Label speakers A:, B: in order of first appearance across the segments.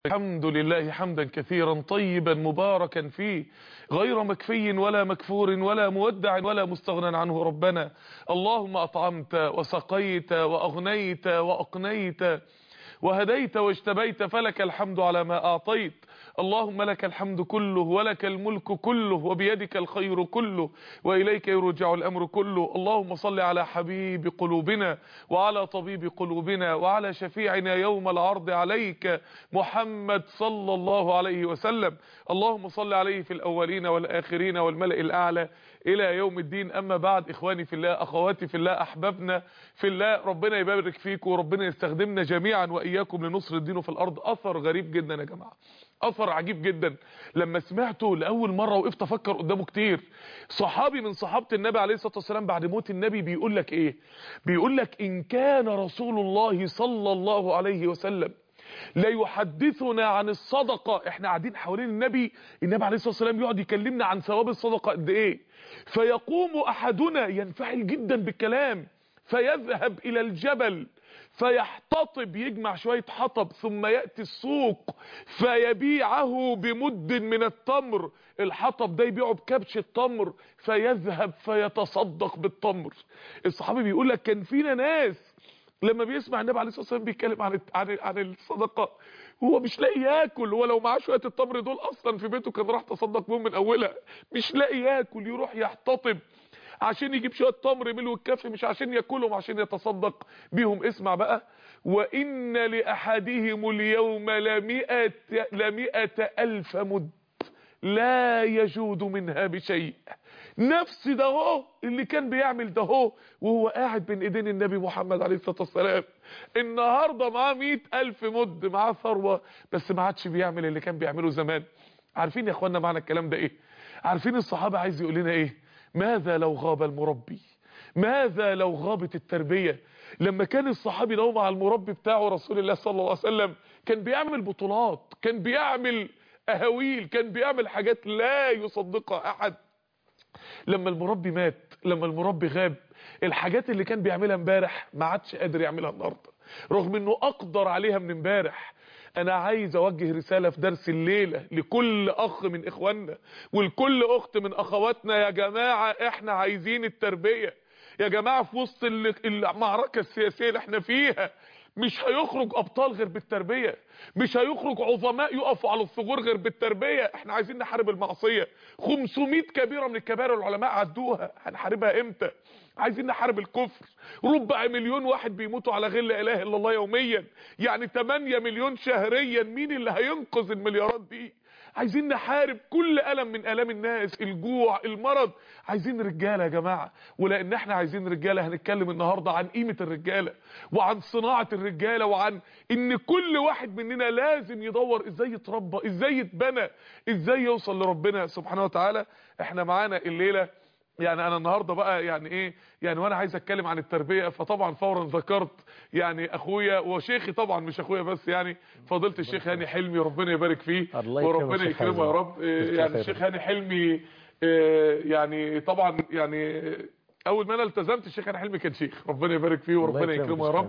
A: الحمد لله حمدا كثيرا طيبا مباركا فيه غير مكفي ولا مكفور ولا مودع ولا مستغنى عنه ربنا اللهم أطعمت وسقيت وأغنيت وأقنيت وهديت واجتبيت فلك الحمد على ما أعطيت اللهم لك الحمد كله ولك الملك كله وبيدك الخير كله وإليك يرجع الأمر كله اللهم صل على حبيب قلوبنا وعلى طبيب قلوبنا وعلى شفيعنا يوم العرض عليك محمد صلى الله عليه وسلم اللهم صل عليه في الأولين والآخرين والملأ الأعلى إلى يوم الدين أما بعد إخواني في الله أخواتي في الله أحبابنا في الله ربنا يبارك فيكم وربنا يستخدمنا جميعا وإياكم لنصر الدين في الأرض أثر غريب جدا يا جماعة أثر عجيب جدا لما سمعته لأول مرة وقفت أفكر قدامه كتير صحابي من صحابة النبي عليه الصلاة والسلام بعد موت النبي بيقول لك إيه بيقول لك إن كان رسول الله صلى الله عليه وسلم لا يحدثنا عن الصدقة احنا قاعدين حوالين النبي النبي عليه الصلاة والسلام يقعد يكلمنا عن ثواب الصدقة قد ايه فيقوم احدنا ينفعل جدا بالكلام فيذهب الى الجبل فيحتطب يجمع شوية حطب ثم يأتي السوق فيبيعه بمد من التمر الحطب ده يبيعه بكبش التمر فيذهب فيتصدق بالتمر الصحابي بيقول لك كان فينا ناس لما بيسمع النبي عليه الصلاه والسلام بيتكلم عن عن عن الصدقه هو مش لاقي ياكل هو لو معاه شويه التمر دول اصلا في بيته كان راح تصدق بهم من اولها مش لاقي ياكل يروح يحتطب عشان يجيب شويه تمر ملو الكف مش عشان ياكلهم عشان يتصدق بيهم اسمع بقى وان لاحدهم اليوم لمئة لمئة الف مد لا يجود منها بشيء نفس ده هو اللي كان بيعمل ده هو وهو قاعد بين ايدين النبي محمد عليه الصلاة والسلام النهاردة معاه مئة الف مد معاه ثروة بس ما عادش بيعمل اللي كان بيعمله زمان عارفين يا اخوانا معنى الكلام ده ايه عارفين الصحابة عايز يقول لنا ايه ماذا لو غاب المربي ماذا لو غابت التربية لما كان الصحابي ده مع المربي بتاعه رسول الله صلى الله عليه وسلم كان بيعمل بطولات كان بيعمل اهاويل كان بيعمل حاجات لا يصدقها احد لما المربي مات لما المربي غاب الحاجات اللي كان بيعملها امبارح ما عادش قادر يعملها النهارده رغم انه اقدر عليها من امبارح انا عايز اوجه رسالة في درس الليلة لكل اخ من اخواننا ولكل اخت من اخواتنا يا جماعة احنا عايزين التربية يا جماعة في وسط المعركة السياسية اللي احنا فيها مش هيخرج ابطال غير بالتربية مش هيخرج عظماء يقفوا على الثغور غير بالتربية احنا عايزين نحارب المعصية 500 كبيرة من الكبائر العلماء عدوها هنحاربها امتى عايزين نحارب الكفر ربع مليون واحد بيموتوا على غير لا اله الا الله يوميا يعني 8 مليون شهريا مين اللي هينقذ المليارات دي عايزين نحارب كل ألم من ألام الناس الجوع المرض عايزين رجالة يا جماعة ولأن احنا عايزين رجالة هنتكلم النهاردة عن قيمة الرجالة وعن صناعة الرجالة وعن ان كل واحد مننا لازم يدور ازاي يتربى ازاي يتبنى ازاي يوصل لربنا سبحانه وتعالى احنا معانا الليلة يعني انا النهارده بقى يعني ايه يعني وانا عايز اتكلم عن التربيه فطبعا فورا ذكرت يعني اخويا وشيخي طبعا مش اخويا بس يعني فضيله الشيخ هاني حلمي ربنا يبارك فيه وربنا يكرمه يا رب يعني الشيخ هاني حلمي يعني طبعا يعني اول ما انا التزمت الشيخ هاني حلمي كان شيخ ربنا يبارك فيه وربنا يكرمه يا رب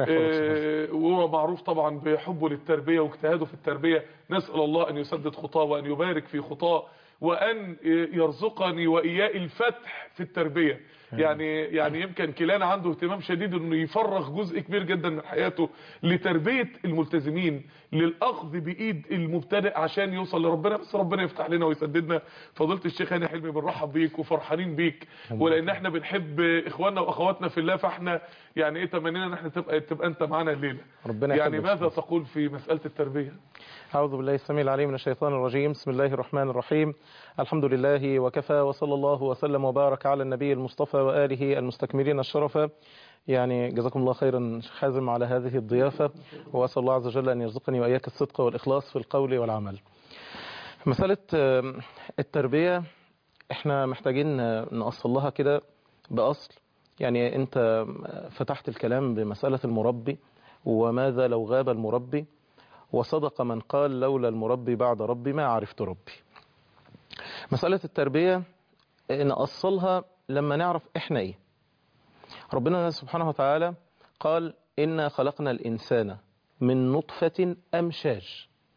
A: وهو معروف طبعا بحبه للتربيه واجتهاده في التربيه نسال الله ان يسدد خطاه وان يبارك في خطاه وان يرزقني واياه الفتح في التربيه يعني يعني يمكن كلانا عنده اهتمام شديد انه يفرغ جزء كبير جدا من حياته لتربيه الملتزمين للاخذ بايد المبتدئ عشان يوصل لربنا بس ربنا يفتح لنا ويسددنا فضيله الشيخ هاني حلمي بنرحب بيك وفرحانين بيك ولان احنا بنحب اخواننا واخواتنا في الله فاحنا يعني ايه تمنينا ان احنا تبقى تبقى انت معانا الليله
B: ربنا
A: يعني ماذا تقول في مساله التربيه
B: أعوذ بالله السميع العليم من الشيطان الرجيم بسم الله الرحمن الرحيم الحمد لله وكفى وصلى الله وسلم وبارك على النبي المصطفى وآله المستكملين الشرف يعني جزاكم الله خيرا شيخ حازم على هذه الضيافة وأسأل الله عز وجل أن يرزقني وإياك الصدق والإخلاص في القول والعمل مسألة التربية احنا محتاجين نأصل لها كده بأصل يعني انت فتحت الكلام بمسألة المربي وماذا لو غاب المربي وصدق من قال لولا المربي بعد ربي ما عرفت ربي مسألة التربية نأصلها لما نعرف احنا ايه ربنا سبحانه وتعالى قال إنا خلقنا الإنسان من نطفة أمشاج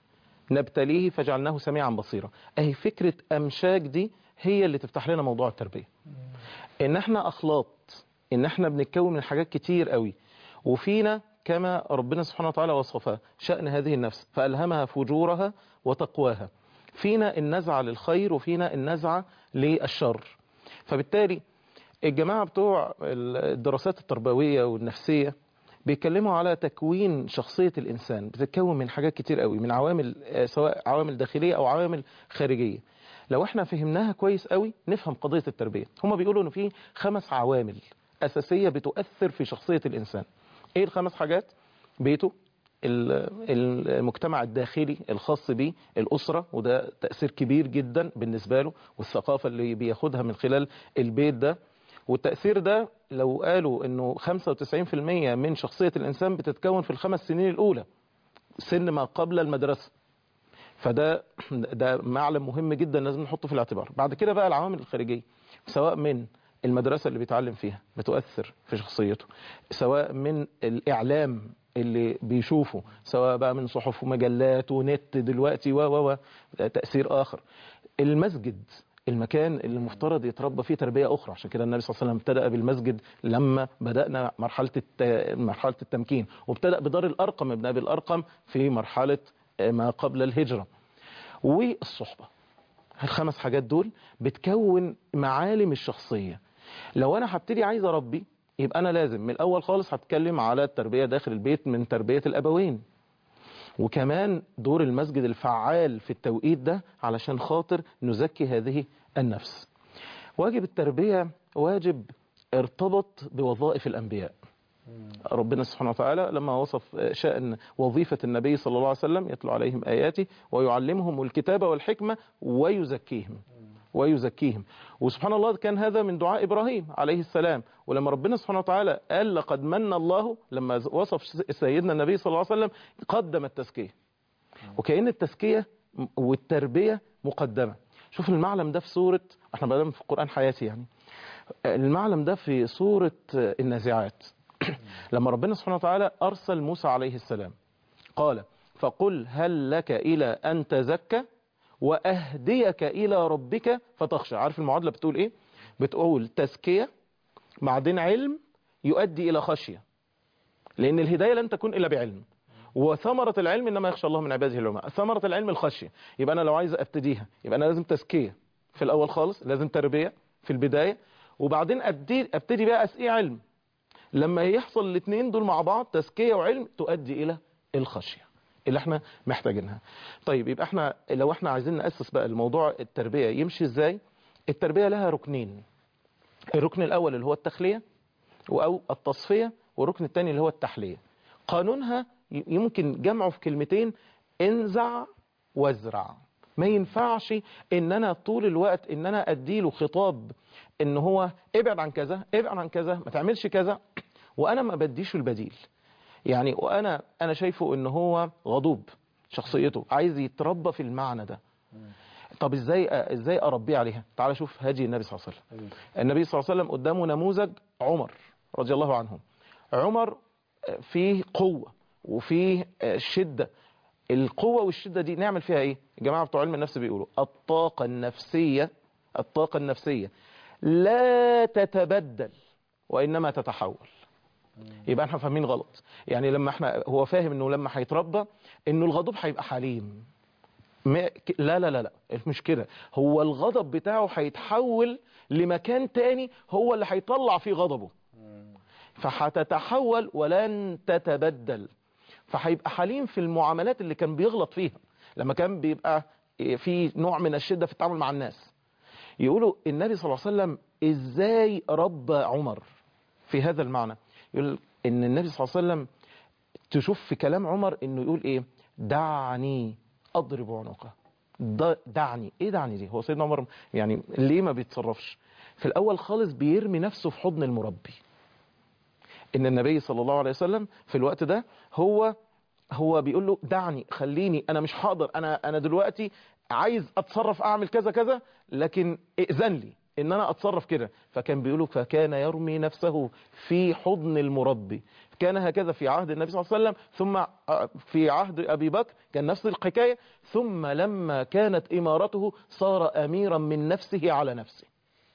B: نبتليه فجعلناه سميعا بصيرا اهي فكرة امشاج دي هي اللي تفتح لنا موضوع التربية ان احنا اخلاط ان احنا بنتكون من حاجات كتير قوي وفينا كما ربنا سبحانه وتعالى وصفها شأن هذه النفس فألهمها فجورها وتقواها فينا النزعة للخير وفينا النزعة للشر فبالتالي الجماعة بتوع الدراسات التربوية والنفسية بيتكلموا على تكوين شخصية الإنسان بتتكون من حاجات كتير قوي من عوامل سواء عوامل داخلية أو عوامل خارجية لو احنا فهمناها كويس قوي نفهم قضية التربية هما بيقولوا انه في خمس عوامل أساسية بتؤثر في شخصية الإنسان ايه الخمس حاجات بيته المجتمع الداخلي الخاص به الأسرة وده تأثير كبير جدا بالنسبة له والثقافة اللي بياخدها من خلال البيت ده والتأثير ده لو قالوا انه 95% من شخصية الإنسان بتتكون في الخمس سنين الأولى سن ما قبل المدرسة فده ده معلم مهم جدا لازم نحطه في الاعتبار بعد كده بقى العوامل الخارجية سواء من المدرسة اللي بيتعلم فيها بتؤثر في شخصيته سواء من الإعلام اللي بيشوفه سواء بقى من صحف ومجلات ونت دلوقتي و و تأثير آخر المسجد المكان اللي المفترض يتربى فيه تربية أخرى عشان كده النبي صلى الله عليه وسلم ابتدأ بالمسجد لما بدأنا مرحلة مرحلة التمكين وابتدأ بدار الأرقم ابن أبي الأرقم في مرحلة ما قبل الهجرة والصحبة الخمس حاجات دول بتكون معالم الشخصية لو أنا هبتدي عايز أربي يبقى أنا لازم من الأول خالص هتكلم على التربية داخل البيت من تربية الأبوين وكمان دور المسجد الفعال في التوقيت ده علشان خاطر نزكي هذه النفس واجب التربية واجب ارتبط بوظائف الأنبياء ربنا سبحانه وتعالى لما وصف شأن وظيفة النبي صلى الله عليه وسلم يتلو عليهم آياته ويعلمهم الكتاب والحكمة ويزكيهم ويزكيهم وسبحان الله كان هذا من دعاء إبراهيم عليه السلام ولما ربنا سبحانه وتعالى قال لقد من الله لما وصف سيدنا النبي صلى الله عليه وسلم قدم التزكية وكأن التزكية والتربية مقدمة شوف المعلم ده في سورة احنا بدأنا في القرآن حياتي يعني المعلم ده في سورة النازعات لما ربنا سبحانه وتعالى أرسل موسى عليه السلام قال فقل هل لك إلى أن تزكى وأهديك إلى ربك فتخشى عارف المعادلة بتقول إيه بتقول تزكية بعدين علم يؤدي إلى خشية لأن الهداية لن تكون إلا بعلم وثمرة العلم إنما يخشى الله من عباده العلماء ثمرة العلم الخشية يبقى أنا لو عايز أبتديها يبقى أنا لازم تزكية في الأول خالص لازم تربية في البداية وبعدين أبتدي, أبتدي بقى أسقي علم لما يحصل الاثنين دول مع بعض تزكية وعلم تؤدي إلى الخشية اللي احنا محتاجينها طيب يبقى احنا لو احنا عايزين نأسس بقى الموضوع التربية يمشي ازاي التربية لها ركنين الركن الأول اللي هو التخلية أو التصفية والركن الثاني اللي هو التحلية قانونها يمكن جمعه في كلمتين انزع وازرع ما ينفعش ان انا طول الوقت ان انا اديله خطاب ان هو ابعد عن كذا ابعد عن كذا ما تعملش كذا وانا ما بديش البديل يعني وانا انا شايفه ان هو غضوب شخصيته عايز يتربى في المعنى ده طب ازاي ازاي اربيه عليها تعال شوف هدي النبي صلى الله عليه وسلم النبي صلى الله عليه وسلم قدامه نموذج عمر رضي الله عنه عمر فيه قوة وفيه شدة القوة والشدة دي نعمل فيها ايه الجماعة بتوع علم النفس بيقولوا الطاقة النفسية الطاقة النفسية لا تتبدل وإنما تتحول يبقى احنا فاهمين غلط يعني لما احنا هو فاهم انه لما هيتربى انه الغضب هيبقى حليم لا لا لا لا مش كده هو الغضب بتاعه هيتحول لمكان تاني هو اللي هيطلع فيه غضبه فهتتحول ولن تتبدل فهيبقى حليم في المعاملات اللي كان بيغلط فيها لما كان بيبقى في نوع من الشدة في التعامل مع الناس يقولوا النبي صلى الله عليه وسلم ازاي ربى عمر في هذا المعنى يقول ان النبي صلى الله عليه وسلم تشوف في كلام عمر انه يقول ايه دعني اضرب عنقه دعني ايه دعني دي هو سيدنا عمر يعني ليه ما بيتصرفش في الاول خالص بيرمي نفسه في حضن المربي ان النبي صلى الله عليه وسلم في الوقت ده هو هو بيقول له دعني خليني انا مش هقدر انا انا دلوقتي عايز اتصرف اعمل كذا كذا لكن ائذن لي ان انا اتصرف كده فكان بيقولوا فكان يرمي نفسه في حضن المربي كان هكذا في عهد النبي صلى الله عليه وسلم ثم في عهد ابي بكر كان نفس الحكايه ثم لما كانت امارته صار اميرا من نفسه على نفسه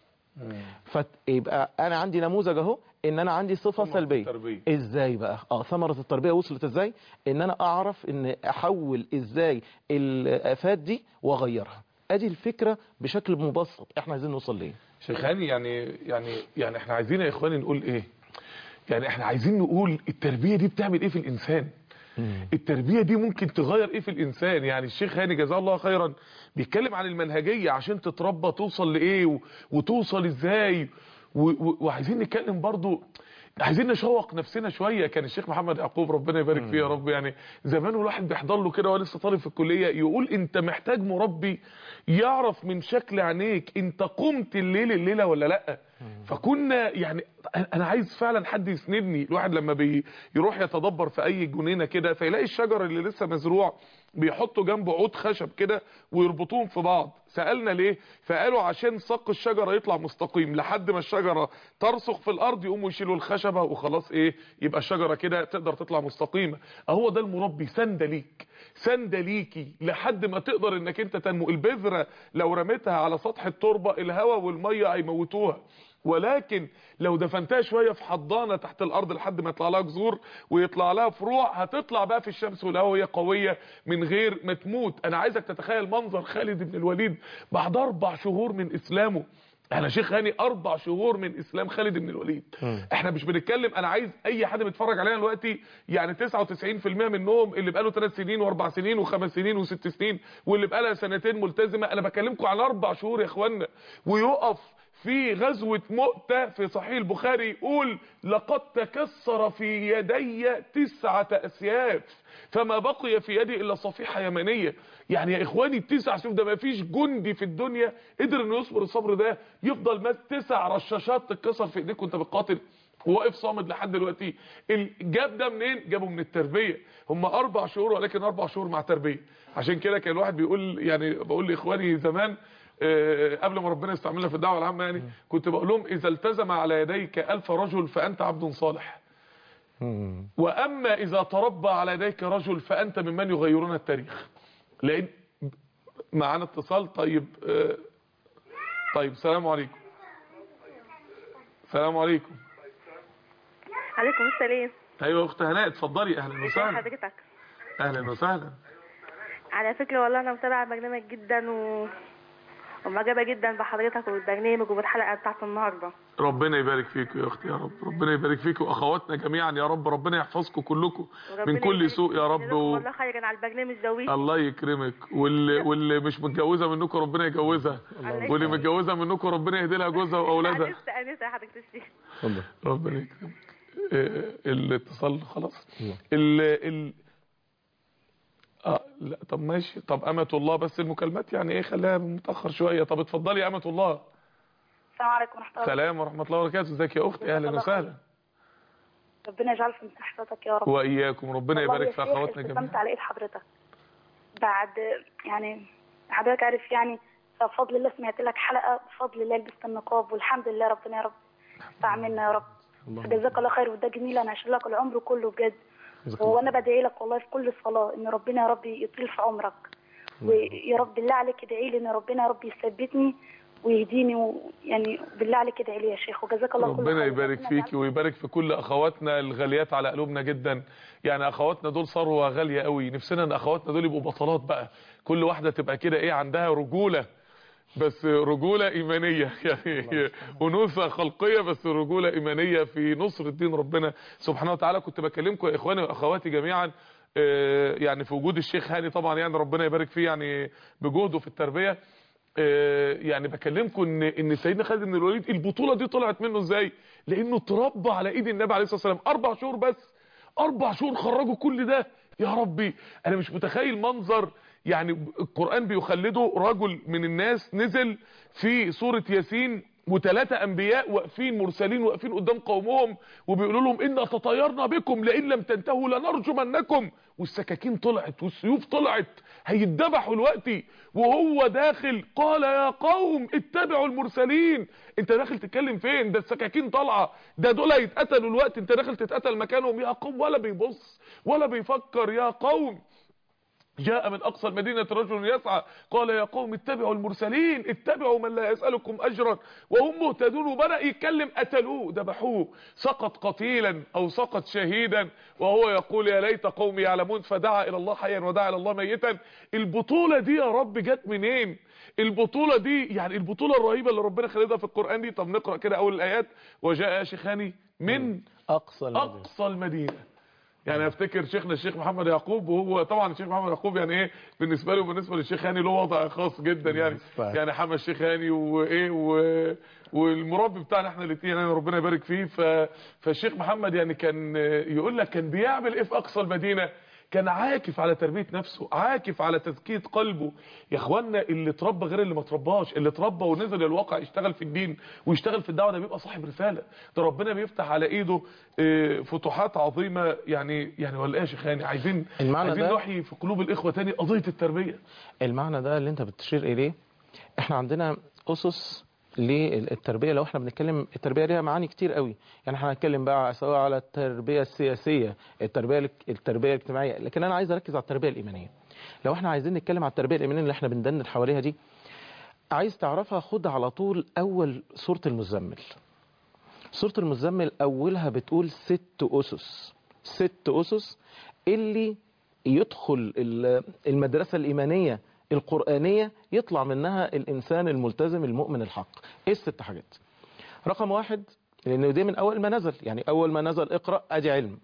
B: فيبقى انا عندي نموذج اهو ان انا عندي صفه
A: ثمرة
B: سلبيه
A: التربية.
B: ازاي بقى اه ثمره التربيه وصلت ازاي ان انا اعرف ان احول ازاي الافات دي واغيرها ادي الفكره بشكل مبسط احنا عايزين نوصل ليه
A: شيخ هاني يعني يعني يعني احنا عايزين يا اخواني نقول ايه يعني احنا عايزين نقول التربية دي بتعمل ايه في الانسان التربية دي ممكن تغير ايه في الانسان يعني الشيخ هاني جزاه الله خيرا بيتكلم عن المنهجية عشان تتربى توصل لايه و- وتوصل ازاي و- و- وعايزين نتكلم برضو عايزين نشوق نفسنا شوية كان الشيخ محمد يعقوب ربنا يبارك فيه يا رب يعني زمان الواحد بيحضر له كده وهو لسه طالب في الكلية يقول انت محتاج مربي يعرف من شكل عينيك انت قمت الليل الليلة ولا لا فكنا يعني انا عايز فعلا حد يسندني الواحد لما بي يروح يتدبر في اي جنينه كده فيلاقي الشجر اللي لسه مزروع بيحطوا جنبه عود خشب كده ويربطوهم في بعض سالنا ليه فقالوا عشان ساق الشجره يطلع مستقيم لحد ما الشجره ترسخ في الارض يقوموا يشيلوا الخشبه وخلاص ايه يبقى الشجره كده تقدر تطلع مستقيمه اهو ده المربي سند ليك سند ليكي لحد ما تقدر انك انت تنمو البذره لو رميتها على سطح التربه الهواء والميه هيموتوها ولكن لو دفنتها شوية في حضانة تحت الأرض لحد ما يطلع لها جذور ويطلع لها فروع هتطلع بقى في الشمس والهواء وهي قوية من غير ما تموت أنا عايزك تتخيل منظر خالد بن الوليد بعد أربع شهور من إسلامه احنا شيخ هاني اربع شهور من اسلام خالد بن الوليد احنا مش بنتكلم انا عايز اي حد بيتفرج علينا دلوقتي يعني 99% منهم اللي بقاله 3 سنين واربع سنين وخمس سنين وست سنين واللي بقالها سنتين ملتزمه انا بكلمكم على اربع شهور يا اخوانا ويقف في غزوة مؤتة في صحيح البخاري يقول لقد تكسر في يدي تسعة أسياف فما بقي في يدي إلا صفيحة يمنية يعني يا إخواني التسع سيوف ده ما فيش جندي في الدنيا قدر إنه يصبر الصبر ده يفضل ماس تسع رشاشات تتكسر في إيديك وأنت بتقاتل وواقف صامد لحد دلوقتي جاب ده منين جابه من التربيه هم اربع شهور ولكن اربع شهور مع تربيه عشان كده كان الواحد بيقول يعني بقول لاخواني زمان آه، قبل ما ربنا يستعملنا في الدعوه العامه يعني كنت بقول لهم اذا التزم على يديك ألف رجل فانت عبد صالح واما اذا تربى على يديك رجل فانت ممن يغيرون التاريخ لان معانا اتصال طيب آه، طيب السلام عليكم السلام عليكم
C: عليكم السلام
A: ايوه اخت هناء اتفضلي اهلا
C: ازي
A: وسهلا
C: حضرتك
A: اهلا وسهلا
C: على فكرة والله انا متابعة البرنامج جدا و... ومعجبة جدا بحضرتك وبالبرنامج وبالحلقة بتاعت النهاردة
A: ربنا يبارك فيك يا اختي يا رب ربنا يبارك فيك واخواتنا جميعا يا رب ربنا يحفظكم كلكم من
C: وربنا
A: كل
C: يبارك
A: سوء يا
C: فيك.
A: رب
C: جزاكم
A: و...
C: الله خيرا على البرنامج دوي
A: الله يكرمك واللي واللي مش متجوزه منكم ربنا يجوزها
C: الله
A: واللي
C: يكرمك.
A: متجوزه منكم ربنا يهدي لها جوزها واولادها
C: انسة انسة يا حضرتك الشيخ
B: اتفضل
A: ربنا يكرمك آه، الاتصال خلاص
B: نعم.
A: ال ال اه لا طب ماشي طب امة الله بس المكالمات يعني ايه خليها متاخر شويه طب اتفضلي يا امة الله
D: السلام عليكم ورحمة الله
A: سلام ورحمه الله وبركاته ازيك يا اختي اهلا
D: الله
A: وسهلا
D: ربنا يجعل في مساحتك يا رب
A: واياكم ربنا
D: والله
A: يبارك
D: يا
A: في
D: شيخ
A: اخواتنا
D: استسلمت
A: جميعا
D: على ايد حضرتك بعد يعني حضرتك عارف يعني بفضل الله سمعت لك حلقة بفضل الله لبست النقاب والحمد لله ربنا يا رب استعملنا يا رب جزاك الله خير وده جميل انا هشيل لك العمر كله بجد
B: جزاك الله
D: وانا بدعي لك والله في كل صلاة ان ربنا يا رب يطيل في عمرك ويا رب بالله عليك ادعي لي ان ربنا يا رب يثبتني ويهديني ويعني بالله عليك ادعي لي يا شيخ وجزاك الله كل
A: ربنا
D: خير.
A: يبارك
D: ربنا
A: فيك
D: يجعل-
A: ويبارك في كل اخواتنا الغاليات على قلوبنا جدا يعني اخواتنا دول ثروه غاليه قوي نفسنا ان اخواتنا دول يبقوا بطلات بقى كل واحده تبقى كده ايه عندها رجوله بس رجوله ايمانيه يعني انوثه خلقيه بس رجوله ايمانيه في نصر الدين ربنا سبحانه وتعالى كنت بكلمكم يا اخواني واخواتي جميعا آه، يعني في وجود الشيخ هاني طبعا يعني ربنا يبارك فيه يعني بجهده في التربيه آه، يعني بكلمكم ان ان سيدنا خالد بن الوليد البطوله دي طلعت منه ازاي لانه اتربى على ايد النبي عليه الصلاه والسلام اربع شهور بس اربع شهور خرجوا كل ده يا ربي انا مش متخيل منظر يعني القران بيخلده رجل من الناس نزل في سوره ياسين وثلاثة انبياء واقفين مرسلين واقفين قدام قومهم وبيقولوا لهم ان تطيرنا بكم لئن لم تنتهوا لنرجمنكم والسكاكين طلعت والسيوف طلعت هيتذبحوا دلوقتي وهو داخل قال يا قوم اتبعوا المرسلين انت داخل تتكلم فين ده السكاكين طالعه ده دول هيتقتلوا الوقت انت داخل تتقتل مكانهم يا قوم ولا بيبص ولا بيفكر يا قوم جاء من أقصى المدينة رجل يسعى قال يا قوم اتبعوا المرسلين اتبعوا من لا يسألكم أجرا وهم مهتدون وبدأ يتكلم قتلوه ذبحوه سقط قتيلا أو سقط شهيدا وهو يقول يا ليت قومي يعلمون فدعا إلى الله حيا ودعا إلى الله ميتا البطولة دي يا رب جت منين البطولة دي يعني البطولة الرهيبة اللي ربنا خلدها في القرآن دي طب نقرأ كده أول الآيات وجاء شيخاني من
B: أقصى المدينة
A: أقصى المدينة يعني افتكر شيخنا الشيخ محمد يعقوب وهو طبعا الشيخ محمد يعقوب يعني ايه بالنسبه له وبالنسبه للشيخ هاني له وضع خاص جدا يعني
B: صحيح.
A: يعني حمى الشيخ هاني وايه و- والمربي بتاعنا احنا الاثنين يعني ربنا يبارك فيه ف... فالشيخ محمد يعني كان يقول لك كان بيعمل ايه في اقصى المدينه كان عاكف على تربيه نفسه عاكف على تزكيه قلبه يا اخوانا اللي اتربى غير اللي ما اترباش اللي اتربى ونزل الواقع يشتغل في الدين ويشتغل في الدعوه ده بيبقى صاحب رساله ده ربنا بيفتح على ايده اه، فتوحات عظيمه يعني يعني ولا ايه يا شيخ هاني عايزين
B: المعنى
A: عايزين
B: ده-
A: نحيي في قلوب الاخوه تاني قضيه التربيه
B: المعنى ده اللي انت بتشير اليه احنا عندنا اسس للتربيه لو احنا بنتكلم التربيه ليها معاني كتير قوي يعني احنا هنتكلم بقى سواء على التربيه السياسيه التربيه الاك- التربيه الاجتماعيه لكن انا عايز اركز على التربيه الايمانيه لو احنا عايزين نتكلم على التربيه الايمانيه اللي احنا بندندن حواليها دي عايز تعرفها خد على طول اول سوره المزمل سوره المزمل اولها بتقول ست اسس ست اسس اللي يدخل ال- المدرسه الايمانيه القرآنية يطلع منها الإنسان الملتزم المؤمن الحق إيه الست حاجات رقم واحد لأنه دي من أول ما نزل يعني أول ما نزل اقرأ أدي علم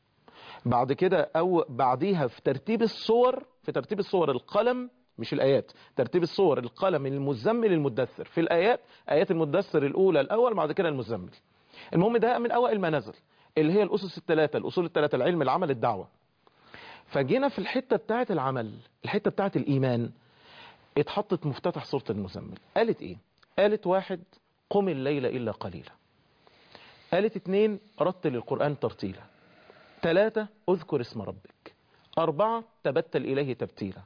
B: بعد كده أو بعديها في ترتيب الصور في ترتيب الصور القلم مش الآيات ترتيب الصور القلم المزمل المدثر في الآيات آيات المدثر الأولى الأول بعد كده المزمل المهم ده من أوائل ما نزل اللي هي الأسس الثلاثة الأصول الثلاثة العلم العمل الدعوة فجينا في الحتة بتاعة العمل الحتة بتاعة الإيمان اتحطت مفتتح سورة المزمل قالت ايه قالت واحد قم الليل إلا قليلا قالت اتنين رتل القرآن ترتيلا ثلاثة اذكر اسم ربك أربعة تبتل إليه تبتيلا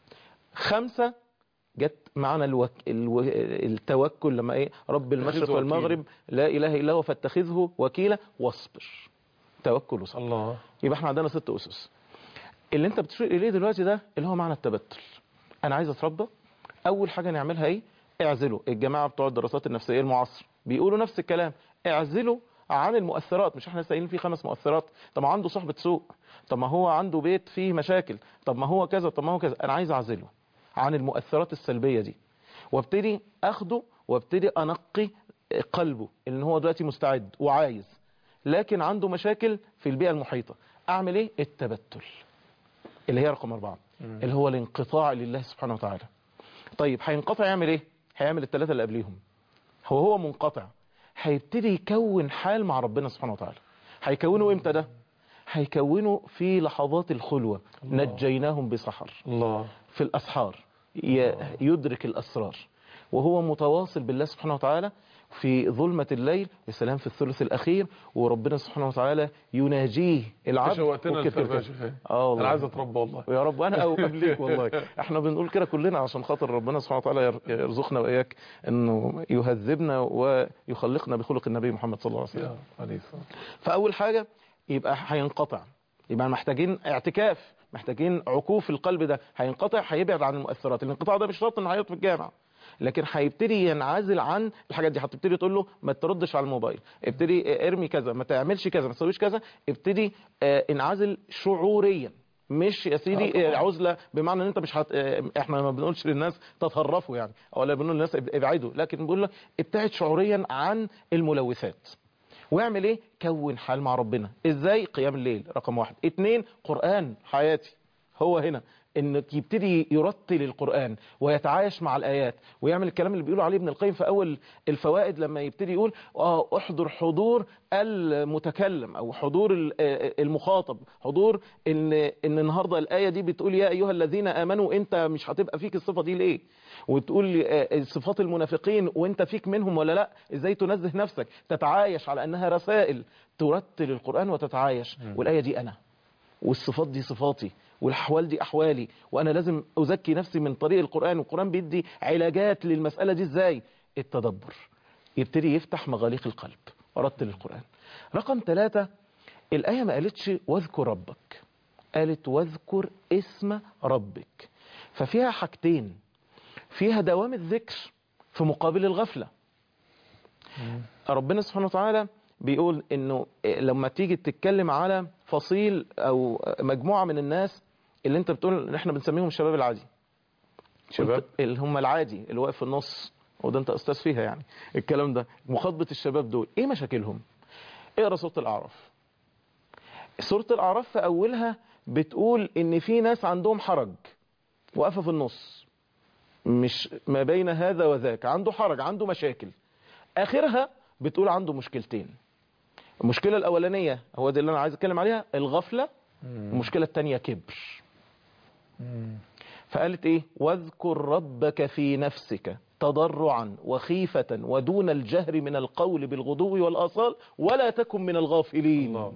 B: خمسة جت معنا الوك... الو... التوكل لما ايه رب المشرق
A: وكيلا.
B: والمغرب لا إله إلا هو فاتخذه وكيلا واصبر توكل وصبر
A: الله
B: يبقى احنا عندنا ست أسس اللي انت بتشير إليه دلوقتي ده اللي هو معنى التبتل انا عايز اتربى اول حاجه نعملها ايه اعزلوا الجماعه بتوع الدراسات النفسيه المعاصره بيقولوا نفس الكلام اعزلوا عن المؤثرات مش احنا لسه قايلين فيه خمس مؤثرات طب ما عنده صحبه سوء طب ما هو عنده بيت فيه مشاكل طب ما هو كذا طب ما هو كذا انا عايز اعزله عن المؤثرات السلبيه دي وابتدي اخده وابتدي انقي قلبه ان هو دلوقتي مستعد وعايز لكن عنده مشاكل في البيئه المحيطه اعمل ايه التبتل اللي هي رقم أربعة اللي هو الانقطاع لله سبحانه وتعالى طيب هينقطع يعمل ايه هيعمل الثلاثة اللي قبليهم هو هو منقطع هيبتدي يكون حال مع ربنا سبحانه وتعالى هيكونه امتى ده هيكونه في لحظات الخلوة نجيناهم بسحر
A: الله
B: في الأسحار ي- يدرك الأسرار وهو متواصل بالله سبحانه وتعالى في ظلمة الليل بسلام في الثلث الأخير وربنا سبحانه وتعالى يناجيه العبد
A: شوقتنا
B: وكتر
A: للتربيه يا
B: كده.
A: شيخ هاني.
B: اه والله
A: انا عايز اتربى والله
B: يا رب انا او قبليك والله احنا بنقول كده كلنا عشان خاطر ربنا سبحانه وتعالى ير- يرزقنا واياك انه يهذبنا ويخلقنا بخلق النبي محمد صلى الله عليه وسلم
A: يا عليه الصلاة
B: فاول حاجه يبقى هينقطع يبقى محتاجين اعتكاف محتاجين عكوف القلب ده هينقطع هيبعد عن المؤثرات الانقطاع ده مش شرط انه هيقعد في الجامع لكن هيبتدي ينعزل عن الحاجات دي هتبتدي تقول له ما تردش على الموبايل ابتدي ارمي كذا ما تعملش كذا ما تسويش كذا ابتدي آه، انعزل شعوريا مش يا سيدي آه، عزله بمعنى ان انت مش هت... آه، احنا ما بنقولش للناس تتهرفوا يعني ولا بنقول للناس اب- ابعدوا لكن بنقول له ابتعد شعوريا عن الملوثات واعمل ايه كون حال مع ربنا ازاي قيام الليل رقم واحد اتنين قرآن حياتي هو هنا انك يبتدي يرتل القرآن ويتعايش مع الآيات ويعمل الكلام اللي بيقولوا عليه ابن القيم في أول الفوائد لما يبتدي يقول اه احضر حضور المتكلم او حضور ال- آه، المخاطب حضور ان ان النهارده الآية دي بتقول يا ايها الذين آمنوا انت مش هتبقى فيك الصفة دي ليه وتقول آه، صفات المنافقين وانت فيك منهم ولا لا ازاي تنزه نفسك تتعايش على انها رسائل ترتل القرآن وتتعايش والآية دي انا والصفات دي صفاتي والاحوال دي احوالي وانا لازم ازكي نفسي من طريق القران والقران بيدي علاجات للمساله دي ازاي التدبر يبتدي يفتح مغاليق القلب ورتل القران رقم ثلاثة الايه ما قالتش واذكر ربك قالت واذكر اسم ربك ففيها حاجتين فيها دوام الذكر في مقابل الغفله ربنا سبحانه وتعالى بيقول انه لما تيجي تتكلم على فصيل او مجموعه من الناس اللي انت بتقول ان احنا بنسميهم الشباب العادي
A: شباب؟
B: قلت اللي هم العادي اللي واقف في النص وده انت استاذ فيها يعني الكلام ده مخاطبه الشباب دول ايه مشاكلهم اقرا سوره الاعراف سوره الاعراف في اولها بتقول ان في ناس عندهم حرج واقفه في النص مش ما بين هذا وذاك عنده حرج عنده مشاكل اخرها بتقول عنده مشكلتين المشكله الاولانيه هو دي اللي انا عايز اتكلم عليها الغفله المشكله الثانيه كبر فقالت ايه واذكر ربك في نفسك تضرعا وخيفة ودون الجهر من القول بالغدو والآصال ولا تكن من الغافلين
A: الله.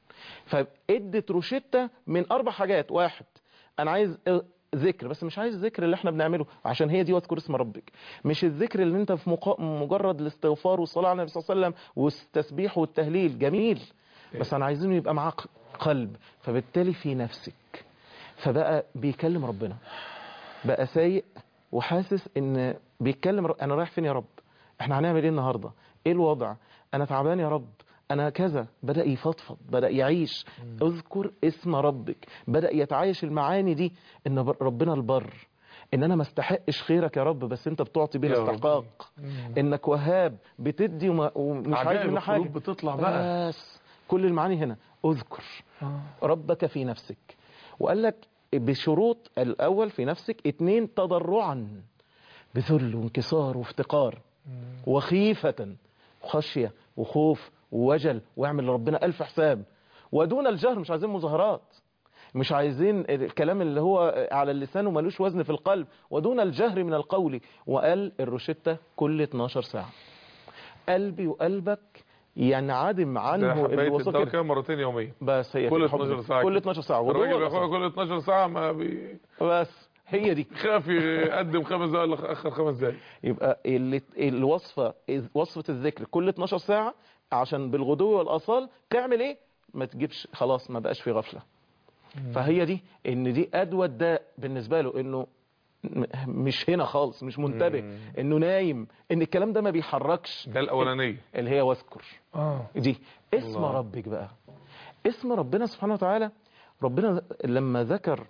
B: فادت روشتة من أربع حاجات واحد أنا عايز ذكر بس مش عايز الذكر اللي احنا بنعمله عشان هي دي واذكر اسم ربك مش الذكر اللي انت في مقا... مجرد الاستغفار والصلاة على النبي صلى الله عليه وسلم والتسبيح والتهليل جميل بس انا عايزينه يبقى معاه قلب فبالتالي في نفسك فبقى بيكلم ربنا بقى سايق وحاسس ان بيتكلم رب... انا رايح فين يا رب احنا هنعمل ايه النهارده ايه الوضع انا تعبان يا رب انا كذا بدا يفضفض بدا يعيش اذكر اسم ربك بدا يتعايش المعاني دي ان بر- ربنا البر ان انا ما استحقش خيرك يا رب بس انت بتعطي بلا
A: يا رب.
B: استحقاق انك وهاب بتدي وما... ومش عايز
A: عجائب
B: منها حاجه
A: القلوب بتطلع بقى
B: بس كل المعاني هنا اذكر ربك في نفسك وقال لك بشروط الاول في نفسك اتنين تضرعا بذل وانكسار وافتقار وخيفة خشية وخوف ووجل واعمل لربنا ألف حساب ودون الجهر مش عايزين مظاهرات مش عايزين الكلام اللي هو على اللسان وملوش وزن في القلب ودون الجهر من القول وقال الروشتة كل 12 ساعة قلبي وقلبك ينعدم
A: ده
B: عنه
A: حبايه
B: الوسط
A: الدواء
B: كده.
A: كام مرتين يوميا
B: بس هي
A: كل
B: كده، حب
A: 12 ساعة
B: كل
A: كده.
B: 12 ساعة
A: الراجل
B: وضوء
A: بياخدها
B: ولا
A: كل 12 ساعه ما بي...
B: بس هي دي
A: خاف يقدم خمس دقايق ولا اخر خمس دقايق
B: يبقى اللي الوصفة وصفة الذكر كل 12 ساعة عشان بالغدو والآصال تعمل ايه ما تجيبش خلاص ما بقاش في غفلة فهي دي ان دي ادوى الداء بالنسبة له انه م- مش هنا خالص مش منتبه
A: مم.
B: انه نايم ان الكلام ده ما بيحركش
A: ده الاولانيه
B: اللي هي واذكر
A: اه
B: دي اسم
A: الله.
B: ربك بقى اسم ربنا سبحانه وتعالى ربنا لما ذكر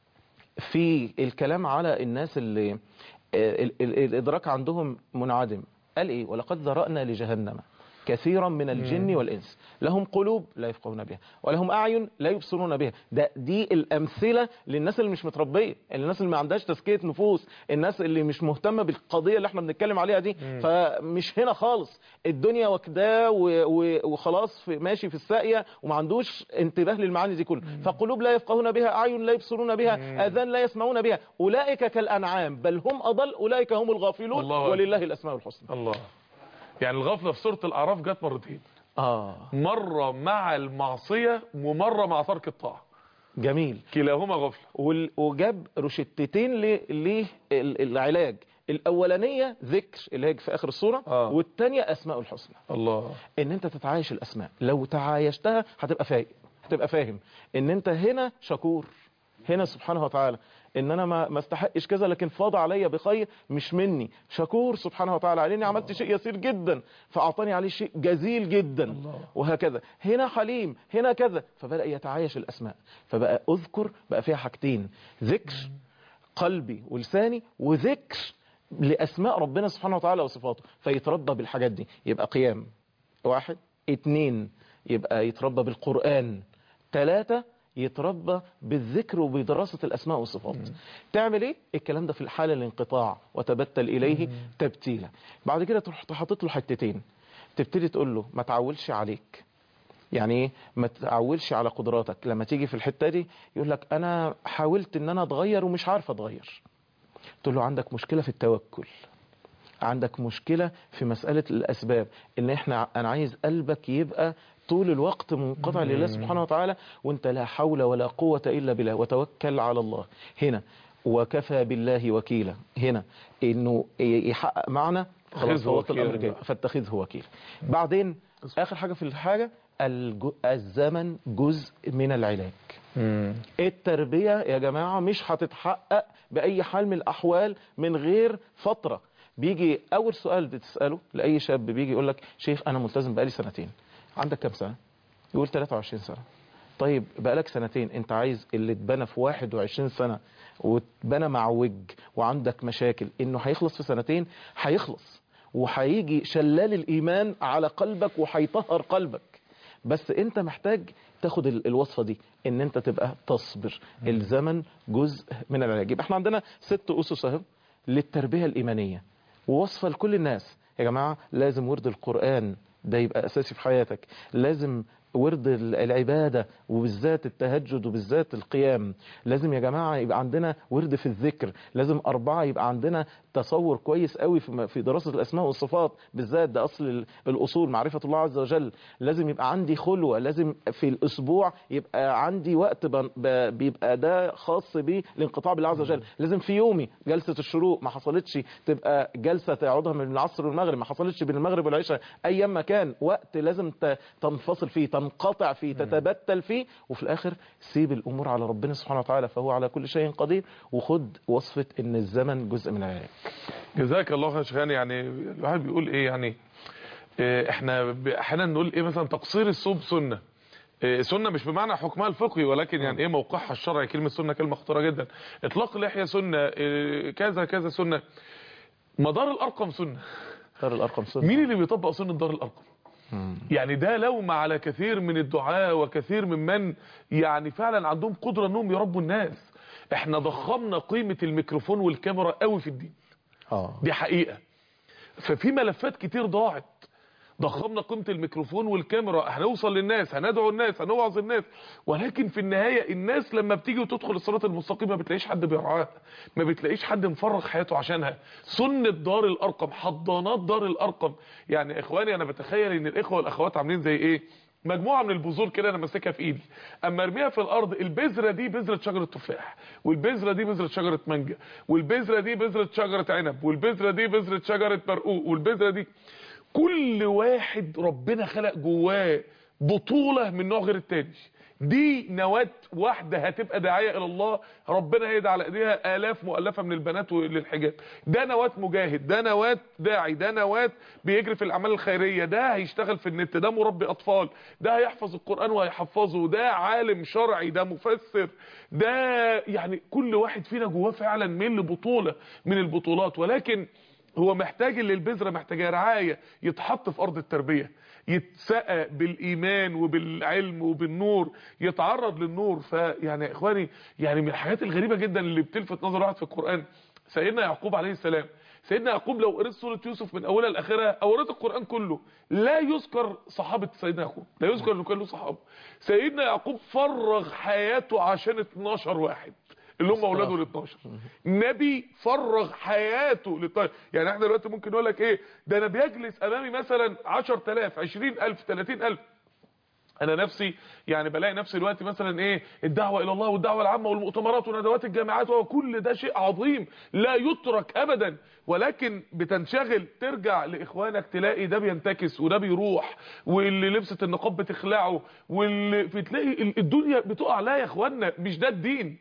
B: في الكلام على الناس اللي ال- ال- الإدراك عندهم منعدم قال إيه ولقد ذرأنا لجهنم كثيرا من الجن والإنس لهم قلوب لا يفقهون بها ولهم أعين لا يبصرون بها ده دي الأمثلة للناس اللي مش متربية الناس اللي ما عندهاش تزكية نفوس الناس اللي مش مهتمة بالقضية اللي احنا بنتكلم عليها دي فمش هنا خالص الدنيا واخداه و- و- وخلاص في ماشي في الساقية وما عندوش انتباه للمعاني دي كلها فقلوب لا يفقهون بها أعين لا يبصرون بها آذان لا يسمعون بها أولئك كالأنعام بل هم أضل أولئك هم الغافلون
A: الله أكبر.
B: ولله الأسماء الحسنى
A: الله يعني الغفله في سوره الاعراف جت مرتين
B: آه
A: مره مع المعصيه ومره مع ترك الطاعه
B: جميل
A: كلاهما غفله
B: وال- وجاب روشتتين للعلاج الأولانية ذكر اللي هي في آخر السورة
A: آه.
B: والتانية أسماء الحسنى
A: الله
B: ان انت تتعايش الاسماء لو تعايشتها هتبقى فايق هتبقى فاهم ان انت هنا شكور هنا سبحانه وتعالى ان انا ما ما استحقش كذا لكن فاض عليا بخير مش مني شكور سبحانه وتعالى على اني عملت شيء يسير جدا فاعطاني عليه شيء جزيل جدا وهكذا هنا حليم هنا كذا فبدا يتعايش الاسماء فبقى اذكر بقى فيها حاجتين ذكر قلبي ولساني وذكر لأسماء ربنا سبحانه وتعالى وصفاته فيتربى بالحاجات دي يبقى قيام واحد اتنين يبقى يتربى بالقرآن ثلاثة يتربى بالذكر وبدراسة الأسماء والصفات تعمل إيه؟ الكلام ده في الحالة الانقطاع وتبتل إليه تبتيلا بعد كده تروح حاطط له حتتين تبتدي تقول له ما تعولش عليك يعني ايه ما تعولش على قدراتك لما تيجي في الحتة دي يقول لك انا حاولت ان انا اتغير ومش عارف اتغير تقول له عندك مشكلة في التوكل عندك مشكلة في مسألة الأسباب إن إحنا أنا عايز قلبك يبقى طول الوقت منقطع لله سبحانه وتعالى وانت لا حول ولا قوة إلا بالله وتوكل على الله هنا وكفى بالله وكيلا هنا إنه يحقق معنا خلاص
A: اتخذه
B: فوت الأمر
A: وكيلا
B: كده
A: بقى.
B: فاتخذه وكيلا بعدين آخر حاجة في الحاجة الج- الزمن جزء من العلاج التربية يا جماعة مش هتتحقق بأي حال من الأحوال من غير فترة بيجي أول سؤال بتسأله لأي شاب بيجي يقول لك شيخ أنا ملتزم بقالي سنتين عندك كام سنة؟ يقول 23 سنة طيب بقالك سنتين انت عايز اللي اتبنى في 21 سنة واتبنى معوج وعندك مشاكل انه هيخلص في سنتين هيخلص وهيجي شلال الايمان على قلبك وهيطهر قلبك بس انت محتاج تاخد ال- الوصفة دي ان انت تبقى تصبر الزمن جزء من العلاج يبقى احنا عندنا ست اسس اهو للتربية الايمانية ووصفة لكل الناس يا جماعة لازم ورد القرآن ده يبقى اساسي في حياتك لازم ورد ال- العبادة وبالذات التهجد وبالذات القيام لازم يا جماعة يبقى عندنا ورد في الذكر لازم أربعة يبقى عندنا تصور كويس قوي في م- في دراسة الأسماء والصفات بالذات ده أصل ال- الأصول معرفة الله عز وجل لازم يبقى عندي خلوة لازم في الأسبوع يبقى عندي وقت ب- ب- بيبقى ده خاص بيه الانقطاع بالله عز وجل لازم في يومي جلسة الشروق ما حصلتش تبقى جلسة تقعدها من العصر والمغرب ما حصلتش بين المغرب والعشاء أيام ما كان وقت لازم ت- تنفصل فيه تنقطع فيه تتبتل فيه وفي الآخر سيب الأمور على ربنا سبحانه وتعالى فهو على كل شيء قدير وخد وصفة إن الزمن جزء من العلاج
A: جزاك الله خير شيخان يعني الواحد بيقول ايه يعني إيه احنا ب- احيانا نقول ايه مثلا تقصير الصوب سنه إيه سنه مش بمعنى حكمها الفقهي ولكن يعني ايه موقعها الشرعي كلمه سنه كلمه خطيره جدا اطلاق اللحيه سنه إيه كذا كذا سنه مدار الارقم سنه
B: دار الأرقم سنة
A: مين اللي بيطبق سنه دار الارقم يعني ده لوم على كثير من الدعاة وكثير من من يعني فعلا عندهم قدرة انهم يربوا الناس احنا ضخمنا قيمة الميكروفون والكاميرا قوي في الدين
B: اه
A: دي حقيقة ففي ملفات كتير ضاعت ضخمنا قيمة الميكروفون والكاميرا هنوصل للناس هندعو الناس هنوعظ الناس ولكن في النهاية الناس لما بتيجي وتدخل الصراط المستقيم ما بتلاقيش حد بيرعاها ما بتلاقيش حد مفرغ حياته عشانها سنة دار الأرقم حضانات دار الأرقم يعني يا إخواني أنا بتخيل إن الإخوة والأخوات عاملين زي إيه مجموعة من البذور كده انا ماسكها في ايدي اما ارميها في الارض البذرة دي بذرة شجرة تفاح والبذرة دي بذرة شجرة مانجا والبذرة دي بذرة شجرة عنب والبذرة دي بذرة شجرة برقوق والبذرة دي كل واحد ربنا خلق جواه بطولة من نوع غير التاني دي نواة واحدة هتبقى داعية الى الله ربنا هيدعى على ايديها الاف مؤلفة من البنات للحجاب ده نواة مجاهد ده نواة داعي ده نواة بيجري في الاعمال الخيرية ده هيشتغل في النت ده مربي اطفال ده هيحفظ القرآن وهيحفظه ده عالم شرعي ده مفسر ده يعني كل واحد فينا جواه فعلا ميل لبطولة من البطولات ولكن هو محتاج اللي البذرة محتاجة رعاية يتحط في أرض التربية يتسقى بالإيمان وبالعلم وبالنور يتعرض للنور فيعني يا إخواني يعني من الحاجات الغريبة جدا اللي بتلفت نظر واحد في القرآن سيدنا يعقوب عليه السلام سيدنا يعقوب لو قريت سورة يوسف من أولها لآخرها أو قريت القرآن كله لا يذكر صحابة سيدنا يعقوب لا يذكر إنه كان له صحابة سيدنا يعقوب فرغ حياته عشان 12 واحد اللي هم اولاده ال 12 نبي فرغ حياته للطيب يعني احنا دلوقتي ممكن نقول لك ايه ده انا بيجلس امامي مثلا 10000 20000 30000 انا نفسي يعني بلاقي نفسي دلوقتي مثلا ايه الدعوه الى الله والدعوه العامه والمؤتمرات وندوات الجامعات وكل ده شيء عظيم لا يترك ابدا ولكن بتنشغل ترجع لاخوانك تلاقي ده بينتكس وده بيروح واللي لبست النقاب بتخلعه واللي بتلاقي الدنيا بتقع لا يا اخوانا مش ده الدين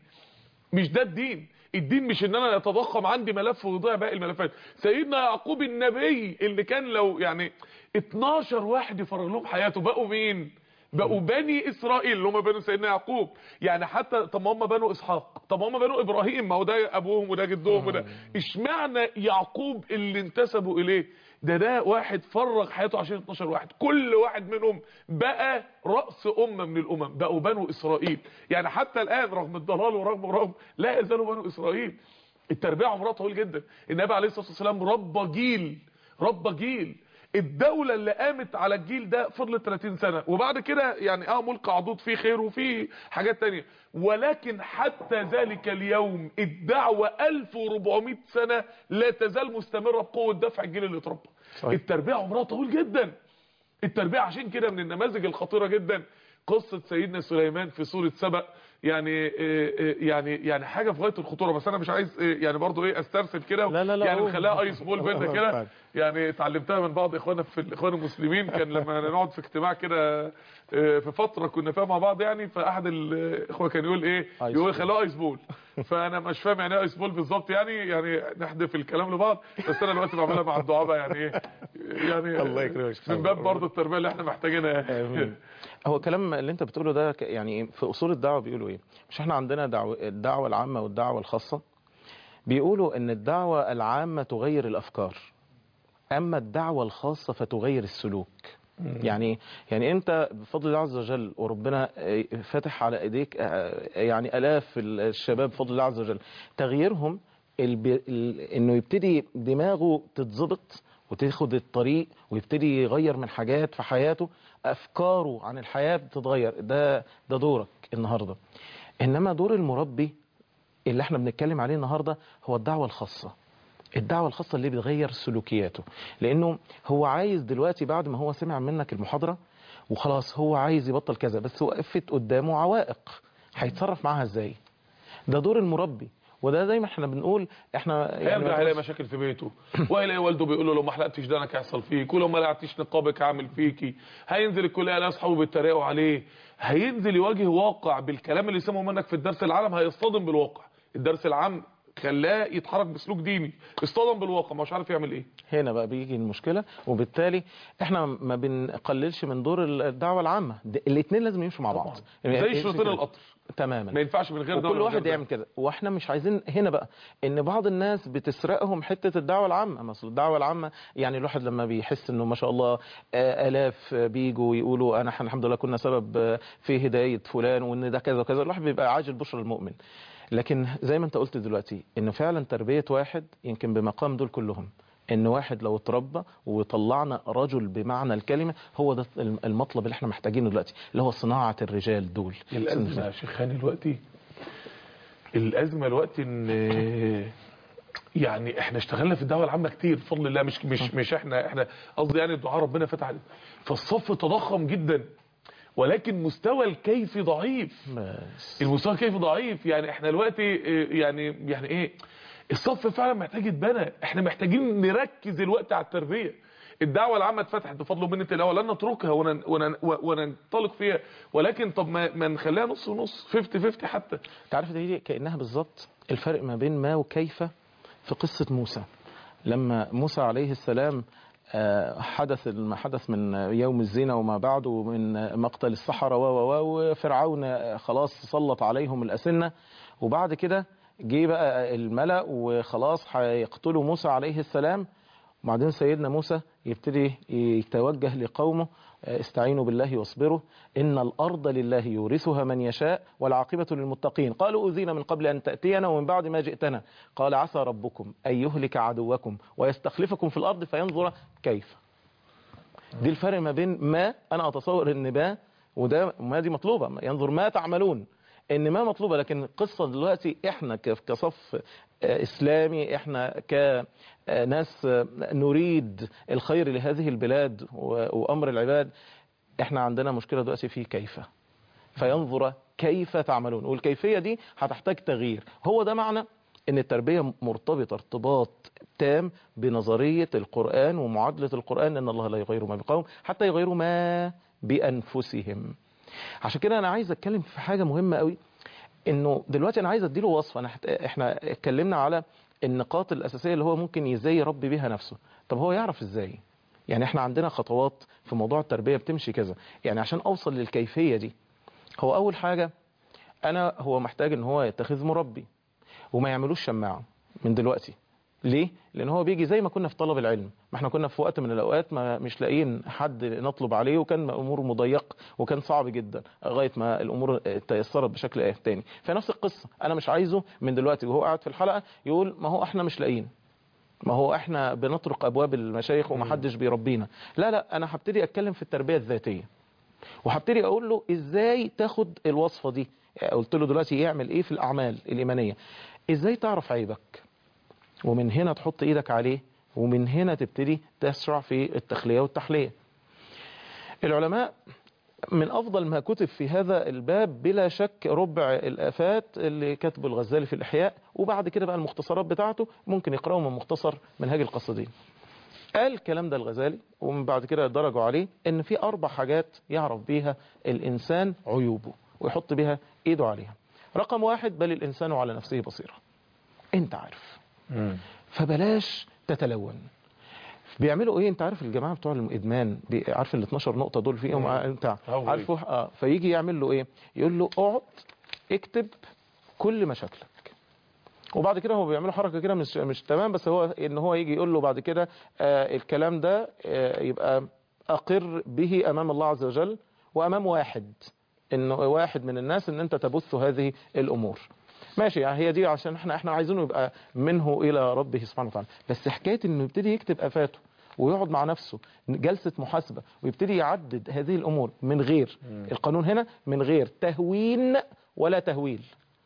A: مش ده الدين الدين مش ان انا اتضخم عندي ملف ويضيع باقي الملفات سيدنا يعقوب النبي اللي كان لو يعني 12 واحد يفرغ لهم حياته بقوا مين بقوا بني اسرائيل اللي هم بنو سيدنا يعقوب يعني حتى طب ما هم بنو اسحاق طب ما هم بنو ابراهيم ما هو ده ابوهم وده جدهم وده اشمعنى يعقوب اللي انتسبوا اليه ده ده واحد فرغ حياته عشان 12 واحد كل واحد منهم بقى رأس أمة من الأمم بقوا بنو إسرائيل يعني حتى الآن رغم الضلال ورغم رغم لا يزالوا بنو إسرائيل التربية عمرها طويل جدا النبي عليه الصلاة والسلام ربى جيل ربى جيل الدولة اللي قامت على الجيل ده فضلت 30 سنة وبعد كده يعني اه ملك عضوض فيه خير وفيه حاجات تانية ولكن حتى ذلك اليوم الدعوة 1400 سنة لا تزال مستمرة بقوة دفع الجيل اللي اتربى
B: صحيح.
A: التربية عمرها طويل جدا التربية عشان كده من النماذج الخطيرة جدا قصة سيدنا سليمان في سورة سبأ يعني آه، آه، يعني يعني حاجة في غاية الخطورة بس انا مش عايز آه، يعني برضو ايه استرسل كده
B: لا، لا، لا،
A: يعني
B: قول.
A: نخليها ايس بول بينا كده
B: طيب.
A: يعني اتعلمتها من بعض اخواننا في الاخوان المسلمين كان لما نقعد في اجتماع كده آه، في فتره كنا فيها مع بعض يعني فاحد الاخوه كان يقول ايه
B: آيس
A: يقول
B: بول.
A: خليها ايس بول فانا مش فاهم يعني ايه ايس بول بالظبط يعني يعني نحدف الكلام لبعض بس انا دلوقتي بعملها مع الدعابه يعني ايه يعني
B: الله يكرمك.
A: من باب برضه التربيه اللي احنا محتاجينها
B: آمين. هو الكلام اللي انت بتقوله ده ك- يعني في اصول الدعوه بيقولوا ايه مش احنا عندنا دعوة الدعوه العامه والدعوه الخاصه بيقولوا ان الدعوه العامه تغير الافكار اما الدعوه الخاصه فتغير السلوك يعني يعني انت بفضل الله عز وجل وربنا آه، فاتح على ايديك آه، يعني الاف الشباب بفضل الله عز وجل تغييرهم الب... ال... انه يبتدي دماغه تتظبط وتاخد الطريق ويبتدي يغير من حاجات في حياته افكاره عن الحياه بتتغير ده ده دورك النهارده انما دور المربي اللي احنا بنتكلم عليه النهارده هو الدعوه الخاصه الدعوة الخاصة اللي بتغير سلوكياته لأنه هو عايز دلوقتي بعد ما هو سمع منك المحاضرة وخلاص هو عايز يبطل كذا بس وقفت قدامه عوائق هيتصرف معاها ازاي ده دور المربي وده دايما احنا بنقول احنا
A: هيرجع هيلاقي مشاكل في بيته وهيلاقي والده بيقول له لو ما حلقتش دانك هيحصل فيك ولو ما لعبتش نقابك هعمل فيكي هينزل الكليه يلاقي اصحابه بيتريقوا عليه هينزل يواجه واقع بالكلام اللي سمعه منك في الدرس العام هيصطدم بالواقع الدرس العام خلاه يتحرك بسلوك ديني اصطدم بالواقع مش عارف يعمل ايه
B: هنا بقى بيجي المشكلة وبالتالي احنا ما بنقللش من دور الدعوة العامة الاثنين لازم يمشوا مع بعض
A: زي شريطين القطر
B: تماما
A: ما ينفعش من غير ده
B: وكل
A: ولا
B: واحد
A: غير ده.
B: يعمل كده واحنا مش عايزين هنا بقى ان بعض الناس بتسرقهم حته الدعوه العامه مثلا الدعوه العامه يعني الواحد لما بيحس انه ما شاء الله آه، الاف بيجوا يقولوا انا إحنا الحمد لله كنا سبب آه، في هدايه فلان وان ده كذا وكذا الواحد بيبقى عاجل بشرى المؤمن لكن زي ما انت قلت دلوقتي انه فعلا تربيه واحد يمكن بمقام دول كلهم ان واحد لو اتربى وطلعنا رجل بمعنى الكلمه هو ده المطلب اللي احنا محتاجينه دلوقتي اللي هو صناعه الرجال دول
A: الأزمة يا شيخ هاني دلوقتي الأزمة دلوقتي إن يعني احنا اشتغلنا في الدعوة العامة كتير بفضل الله مش مش مش احنا احنا قصدي يعني الدعاء ربنا فتح علينا فالصف تضخم جدا ولكن مستوى الكيف ضعيف
B: بس
A: المستوى الكيفي ضعيف يعني احنا دلوقتي اه، يعني يعني ايه الصف فعلا محتاج يتبنى احنا محتاجين نركز الوقت على التربيه الدعوه العامه اتفتحت بفضل ومنه الله لن نتركها ونن- ونن- وننطلق فيها ولكن طب ما ما نخليها نص ونص 50 50 حتى
B: تعرف دي كأنها بالظبط الفرق ما بين ما وكيف في قصة موسى لما موسى عليه السلام آه، حدث ما حدث من يوم الزنا وما بعده من مقتل السحرة و و و وفرعون آه، خلاص سلط عليهم الأسنة وبعد كده جه بقى الملأ وخلاص هيقتلوا موسى عليه السلام وبعدين سيدنا موسى يبتدي يتوجه لقومه آه، استعينوا بالله واصبروا إن الأرض لله يورثها من يشاء والعاقبة للمتقين قالوا أوذينا من قبل أن تأتينا ومن بعد ما جئتنا قال عسى ربكم أن يهلك عدوكم ويستخلفكم في الأرض فينظر كيف دي الفرق ما بين ما أنا أتصور أن ما وده ما دي مطلوبة ينظر ما تعملون ان ما مطلوبه لكن القصه دلوقتي احنا ك- كصف آه، اسلامي احنا كناس آه، نريد الخير لهذه البلاد و- وامر العباد احنا عندنا مشكله دلوقتي في كيف فينظر كيف تعملون والكيفيه دي هتحتاج تغيير هو ده معنى ان التربيه مرتبطه ارتباط تام بنظريه القران ومعادله القران ان الله لا يغير ما بقوم حتى يغيروا ما بانفسهم عشان كده انا عايز اتكلم في حاجه مهمه قوي انه دلوقتي انا عايز اديله وصفه انا حت... احنا اتكلمنا على النقاط الاساسيه اللي هو ممكن ازاي يربي بيها نفسه طب هو يعرف ازاي يعني احنا عندنا خطوات في موضوع التربية بتمشي كذا يعني عشان اوصل للكيفية دي هو اول حاجة انا هو محتاج ان هو يتخذ مربي وما يعملوش شماعة من دلوقتي ليه؟ لأن هو بيجي زي ما كنا في طلب العلم ما احنا كنا في وقت من الأوقات ما مش لاقيين حد نطلب عليه وكان أمور مضيق وكان صعب جدا لغاية ما الأمور تيسرت بشكل تاني فنفس القصة أنا مش عايزه من دلوقتي وهو قاعد في الحلقة يقول ما هو احنا مش لاقيين ما هو احنا بنطرق أبواب المشايخ ومحدش بيربينا لا لا أنا هبتدي أتكلم في التربية الذاتية وهبتدي أقول له إزاي تاخد الوصفة دي قلت له دلوقتي يعمل إيه في الأعمال الإيمانية إزاي تعرف عيبك ومن هنا تحط ايدك عليه ومن هنا تبتدي تسرع في التخلية والتحلية العلماء من أفضل ما كتب في هذا الباب بلا شك ربع الآفات اللي كتبه الغزالي في الإحياء وبعد كده بقى المختصرات بتاعته ممكن يقرأوا من مختصر منهاج القصدين قال الكلام ده الغزالي ومن بعد كده درجوا عليه ان في أربع حاجات يعرف بيها الإنسان عيوبه ويحط بيها إيده عليها رقم واحد بل الإنسان على نفسه بصيرة انت عارف فبلاش تتلون بيعملوا ايه انت عارف الجماعه بتوع الادمان بي- عارف ال 12 نقطه دول فيهم انت
A: أوي.
B: عارفه اه فيجي يعمل له ايه يقول له اقعد اكتب كل مشاكلك وبعد كده هو بيعملوا حركه كده مش مش تمام بس هو ان هو يجي يقول له بعد كده آه الكلام ده آه يبقى اقر به امام الله عز وجل وامام واحد انه واحد من الناس ان انت تبث هذه الامور ماشي يعني هي دي عشان احنا احنا عايزينه يبقى منه الى ربه سبحانه وتعالى بس حكايه انه يبتدي يكتب افاته ويقعد مع نفسه جلسه محاسبه ويبتدي يعدد هذه الامور من غير القانون هنا من غير تهوين ولا تهويل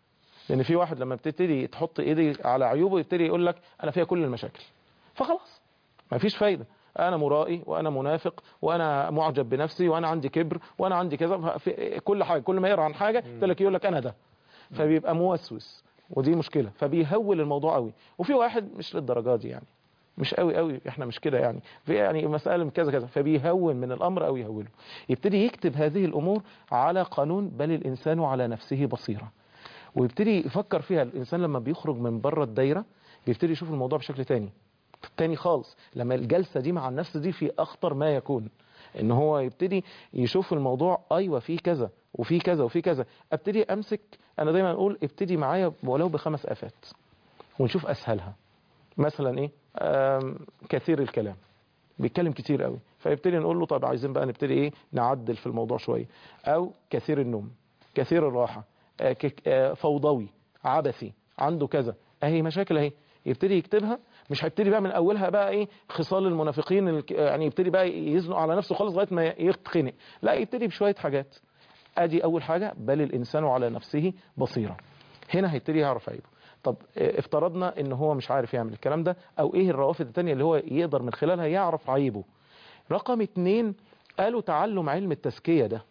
B: لان في واحد لما بتبتدي تحط ايدي على عيوبه يبتدي يقول لك انا فيها كل المشاكل فخلاص ما فيش فايده انا مرائي وانا منافق وانا معجب بنفسي وانا عندي كبر وانا عندي كذا في كل حاجه كل ما يقرا عن حاجه يقول لك يقول لك انا ده فبيبقى موسوس ودي مشكله فبيهول الموضوع قوي وفي واحد مش للدرجه دي يعني مش قوي قوي احنا مش كده يعني في يعني مساله من كذا كذا فبيهون من الامر او يهوله يبتدي يكتب هذه الامور على قانون بل الانسان على نفسه بصيره ويبتدي يفكر فيها الانسان لما بيخرج من بره الدايره بيبتدي يشوف الموضوع بشكل تاني تاني خالص لما الجلسه دي مع النفس دي في اخطر ما يكون ان هو يبتدي يشوف الموضوع ايوه في كذا وفي كذا وفي كذا ابتدي امسك انا دايما اقول ابتدي معايا ولو بخمس افات ونشوف اسهلها مثلا ايه آم، كثير الكلام بيتكلم كتير قوي فيبتدي نقول له طب عايزين بقى نبتدي ايه نعدل في الموضوع شويه او كثير النوم كثير الراحه آه، كك- آه، فوضوي عبثي عنده كذا اهي مشاكل اهي يبتدي يكتبها مش هيبتدي بقى من اولها بقى ايه خصال المنافقين الك- يعني يبتدي بقى يزنق على نفسه خالص لغايه ما يتخنق لا يبتدي بشويه حاجات ادي اول حاجه بل الانسان على نفسه بصيره هنا هيبتدي يعرف عيبه طب اه، افترضنا ان هو مش عارف يعمل الكلام ده او ايه الروافد التانية اللي هو يقدر من خلالها يعرف عيبه رقم اتنين قالوا تعلم علم التزكية ده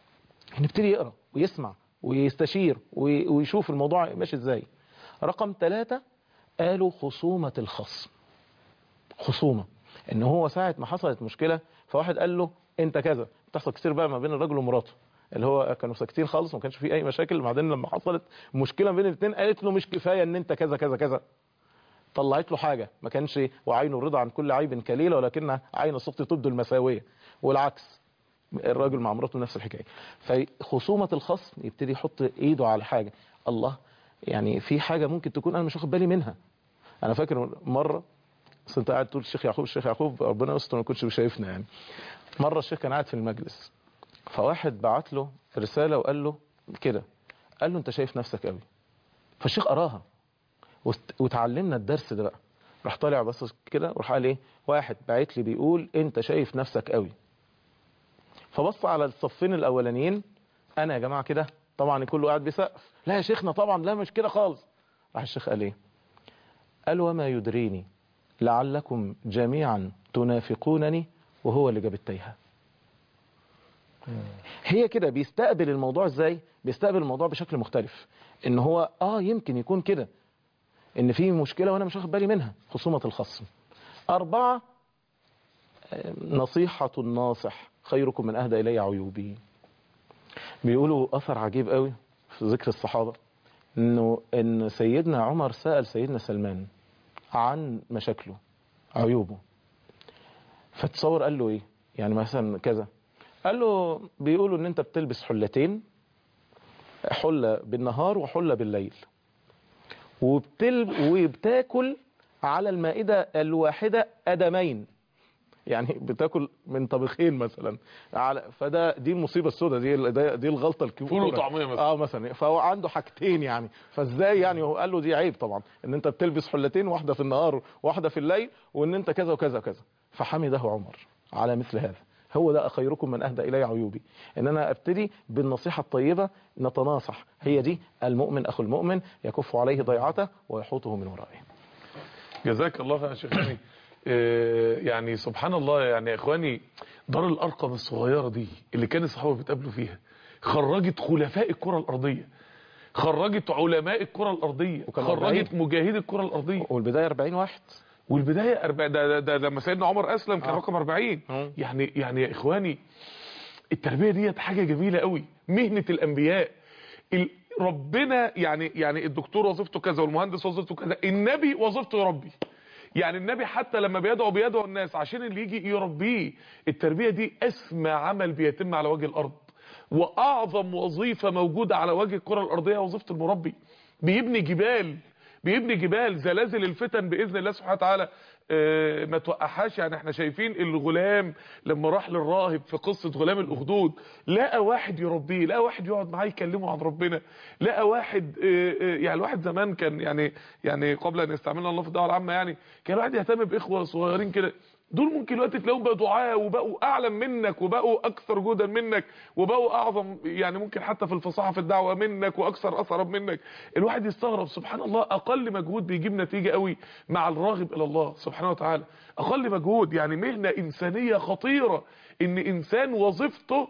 B: نبتدي يقرأ ويسمع ويستشير وي- ويشوف الموضوع ماشي ازاي رقم ثلاثة قالوا خصومة الخصم خصومة ان هو ساعة ما حصلت مشكلة فواحد قال له انت كذا بتحصل كتير بقى ما بين الرجل ومراته اللي هو كانوا ساكتين خالص وما كانش في اي مشاكل بعدين لما حصلت مشكله بين الاثنين قالت له مش كفايه ان انت كذا كذا كذا طلعت له حاجه ما كانش وعين الرضا عن كل عيب كليله ولكن عين الصدق تبدو المساويه والعكس الراجل مع مراته نفس الحكايه فخصومه الخصم يبتدي يحط ايده على حاجه الله يعني في حاجه ممكن تكون انا مش واخد بالي منها انا فاكر مره بس انت قاعد تقول الشيخ يعقوب الشيخ يعقوب ربنا يستر ما كنتش شايفنا يعني مره الشيخ كان قاعد في المجلس فواحد بعت له رساله وقال له كده قال له انت شايف نفسك قوي فالشيخ قراها وت- وتعلمنا الدرس ده بقى راح طالع بس كده وراح قال ايه واحد بعت لي بيقول انت شايف نفسك قوي فبص على الصفين الاولانيين انا يا جماعه كده طبعا كله قاعد بيسقف لا يا شيخنا طبعا لا مش كده خالص راح الشيخ قال ايه قال وما يدريني لعلكم جميعا تنافقونني وهو اللي جاب التايهه هي كده بيستقبل الموضوع ازاي بيستقبل الموضوع بشكل مختلف ان هو اه يمكن يكون كده ان في مشكله وانا مش واخد بالي منها خصومه الخصم اربعه آه، نصيحه الناصح خيركم من اهدى الي عيوبي بيقولوا اثر عجيب قوي في ذكر الصحابه انه ان سيدنا عمر سال سيدنا سلمان عن مشاكله عيوبه فتصور قال له ايه يعني مثلا كذا قال له بيقولوا ان انت بتلبس حلتين حله بالنهار وحله بالليل وبتل وبتاكل على المائده الواحده ادمين يعني بتاكل من طبخين مثلا على فده دي المصيبه السوداء دي دي الغلطه الكبيره
A: فول وطعميه مثلا
B: اه مثلا فهو عنده حاجتين يعني فازاي يعني هو قال له دي عيب طبعا ان انت بتلبس حلتين واحده في النهار وواحده في الليل وان انت كذا وكذا وكذا فحمده عمر على مثل هذا هو ده خيركم من اهدى الي عيوبي ان انا ابتدي بالنصيحه الطيبه نتناصح هي دي المؤمن اخو المؤمن يكف عليه ضيعته ويحوطه من ورائه
A: جزاك الله خير يا شيخ هاني آه، يعني سبحان الله يعني يا اخواني دار الارقم الصغيره دي اللي كان الصحابه بيتقابلوا فيها خرجت خلفاء الكره الارضيه خرجت علماء الكره الارضيه
B: وكانوا
A: خرجت مجاهدي الكره الارضيه
B: والبدايه 40 واحد
A: والبدايه أربع ده, ده, ده لما سيدنا عمر اسلم كان
B: آه.
A: رقم 40
B: مم.
A: يعني يعني يا اخواني التربيه ديت حاجه جميله قوي مهنه الانبياء ال- ربنا يعني يعني الدكتور وظيفته كذا والمهندس وظيفته كذا النبي وظيفته يربي يعني النبي حتى لما بيدعو بيدعو الناس عشان اللي يجي يربيه التربيه دي اسمى عمل بيتم على وجه الارض واعظم وظيفه موجوده على وجه الكره الارضيه وظيفه المربي بيبني جبال بيبني جبال زلازل الفتن باذن الله سبحانه وتعالى آه، ما توقعهاش يعني احنا شايفين الغلام لما راح للراهب في قصه غلام الاخدود لقى واحد يربيه لقى واحد يقعد معاه يكلمه عن ربنا لقى واحد آه، آه، يعني الواحد زمان كان يعني يعني قبل ان يستعملنا الله في الدعوه العامه يعني كان الواحد يهتم باخوه صغيرين كده دول ممكن الوقت تلاقيهم بقوا دعاة وبقوا اعلم منك وبقوا اكثر جودا منك وبقوا اعظم يعني ممكن حتى في الفصاحه في الدعوه منك واكثر اثرا منك الواحد يستغرب سبحان الله اقل مجهود بيجيب نتيجه قوي مع الراغب الى الله سبحانه وتعالى اقل مجهود يعني مهنه انسانيه خطيره ان انسان وظيفته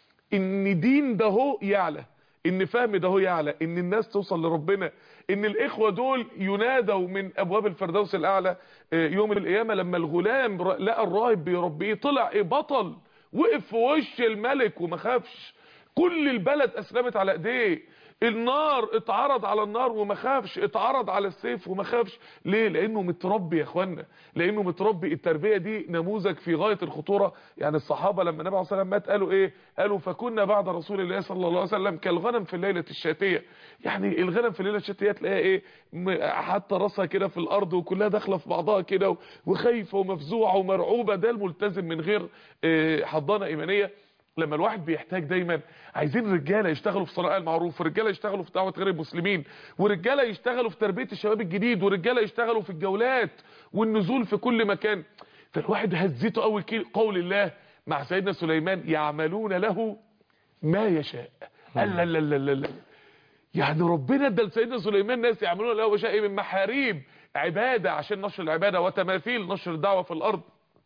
A: ان دين ده هو يعلى ان فهم ده هو يعلى ان الناس توصل لربنا ان الاخوة دول ينادوا من ابواب الفردوس الاعلى آه، يوم القيامة لما الغلام ر- لقى الراهب بيربيه طلع ايه بطل وقف في وش الملك وما خافش كل البلد اسلمت على ايديه النار اتعرض على النار وما خافش اتعرض على السيف وما خافش ليه لانه متربي يا اخوانا لانه متربي التربيه دي نموذج في غايه الخطوره يعني الصحابه لما النبي عليه الصلاه والسلام مات قالوا ايه قالوا فكنا بعد رسول الله صلى الله عليه وسلم كالغنم في الليله الشاتيه يعني الغنم في الليله الشاتيه تلاقيها ايه م- حتى راسها كده في الارض وكلها داخله في بعضها كده وخايفه ومفزوعه ومرعوبه ده الملتزم من غير آه، حضانه ايمانيه لما الواحد بيحتاج دايما عايزين رجاله يشتغلوا في صناعه المعروف ورجاله يشتغلوا في دعوه غير المسلمين ورجاله يشتغلوا في تربيه الشباب الجديد ورجاله يشتغلوا في الجولات والنزول في كل مكان فالواحد هزيته قوي كي- قول الله مع سيدنا سليمان يعملون له ما يشاء قال لا لا لا لا لا يعني ربنا ادى لسيدنا سليمان ناس يعملون له ما يشاء إيه من محاريب عباده عشان نشر العباده وتماثيل نشر الدعوه في الارض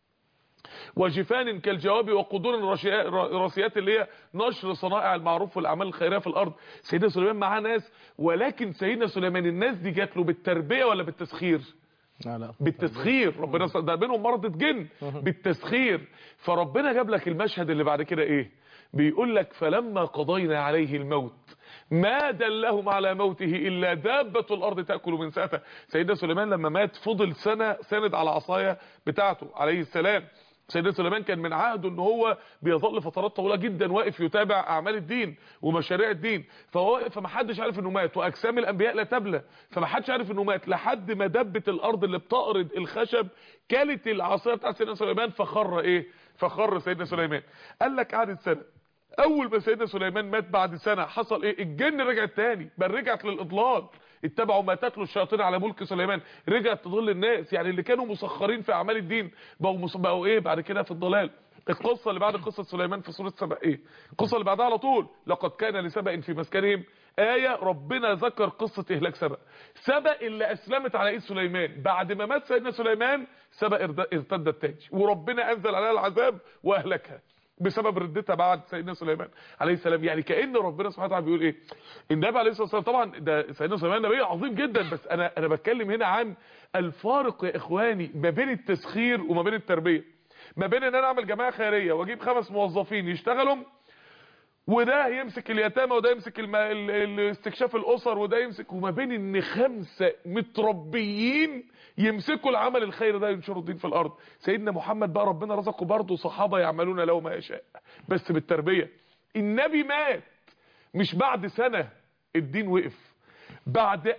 A: وجفان كالجواب وقدور الرشيا- الراسيات اللي هي نشر صنائع المعروف والاعمال الخيريه في الارض سيدنا سليمان معاه ناس ولكن سيدنا سليمان الناس دي جات له بالتربيه ولا بالتسخير
B: لا لا
A: بالتسخير ربنا ص- ده منهم مرضى جن بالتسخير فربنا جاب لك المشهد اللي بعد كده ايه بيقول لك فلما قضينا عليه الموت ما دلهم على موته الا دابه الارض تاكل من ساته سيدنا سليمان لما مات فضل سنه ساند على عصايه بتاعته عليه السلام سيدنا سليمان كان من عهده ان هو بيظل فترات طويله جدا واقف يتابع اعمال الدين ومشاريع الدين فهو واقف فما حدش عارف انه مات واجسام الانبياء لا تبلى فما حدش عارف انه مات لحد ما دبت الارض اللي بتقرض الخشب كلت العصايه بتاعت سيدنا سليمان فخر ايه فخر سيدنا سليمان قال لك قعدت سنه اول ما سيدنا سليمان مات بعد سنه حصل ايه الجن رجعت تاني بل رجعت للاضلال اتبعوا ما تتلو الشياطين على ملك سليمان رجعت تضل الناس يعني اللي كانوا مسخرين في اعمال الدين بقوا مس- بقوا ايه بعد كده في الضلال القصه اللي بعد قصه سليمان في سوره سبأ ايه القصه اللي بعدها على طول لقد كان لسبأ في مسكنهم آية ربنا ذكر قصة إهلاك سبأ سبأ اللي أسلمت على إيد سليمان بعد ما مات سيدنا سليمان سبأ ارد- ارتدت تاني وربنا أنزل عليها العذاب وأهلكها بسبب ردتها بعد سيدنا سليمان عليه السلام يعني كأن ربنا سبحانه وتعالى بيقول ايه النبي عليه الصلاه والسلام طبعا ده سيدنا سليمان نبي عظيم جدا بس انا انا بتكلم هنا عن الفارق يا اخواني ما بين التسخير وما بين التربيه ما بين ان انا اعمل جماعه خيريه واجيب خمس موظفين يشتغلوا وده يمسك اليتامى وده يمسك الم... ال... ال... استكشاف الاسر وده يمسك وما بين ان خمسه متربيين يمسكوا العمل الخير ده ينشروا الدين في الارض سيدنا محمد بقى ربنا رزقه برضه صحابه يعملون له ما يشاء بس بالتربيه النبي مات مش بعد سنه الدين وقف بعد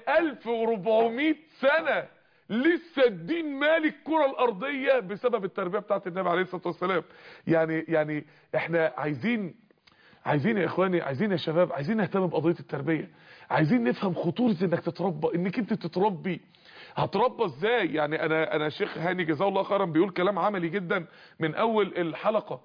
A: 1400 سنه لسه الدين مالي الكره الارضيه بسبب التربيه بتاعت النبي عليه الصلاه والسلام يعني يعني احنا عايزين عايزين يا اخواني عايزين يا شباب عايزين نهتم بقضيه التربيه عايزين نفهم خطوره انك تتربى انك انت تتربي هتربى ازاي يعني انا انا شيخ هاني جزاه الله خيرا بيقول كلام عملي جدا من اول الحلقه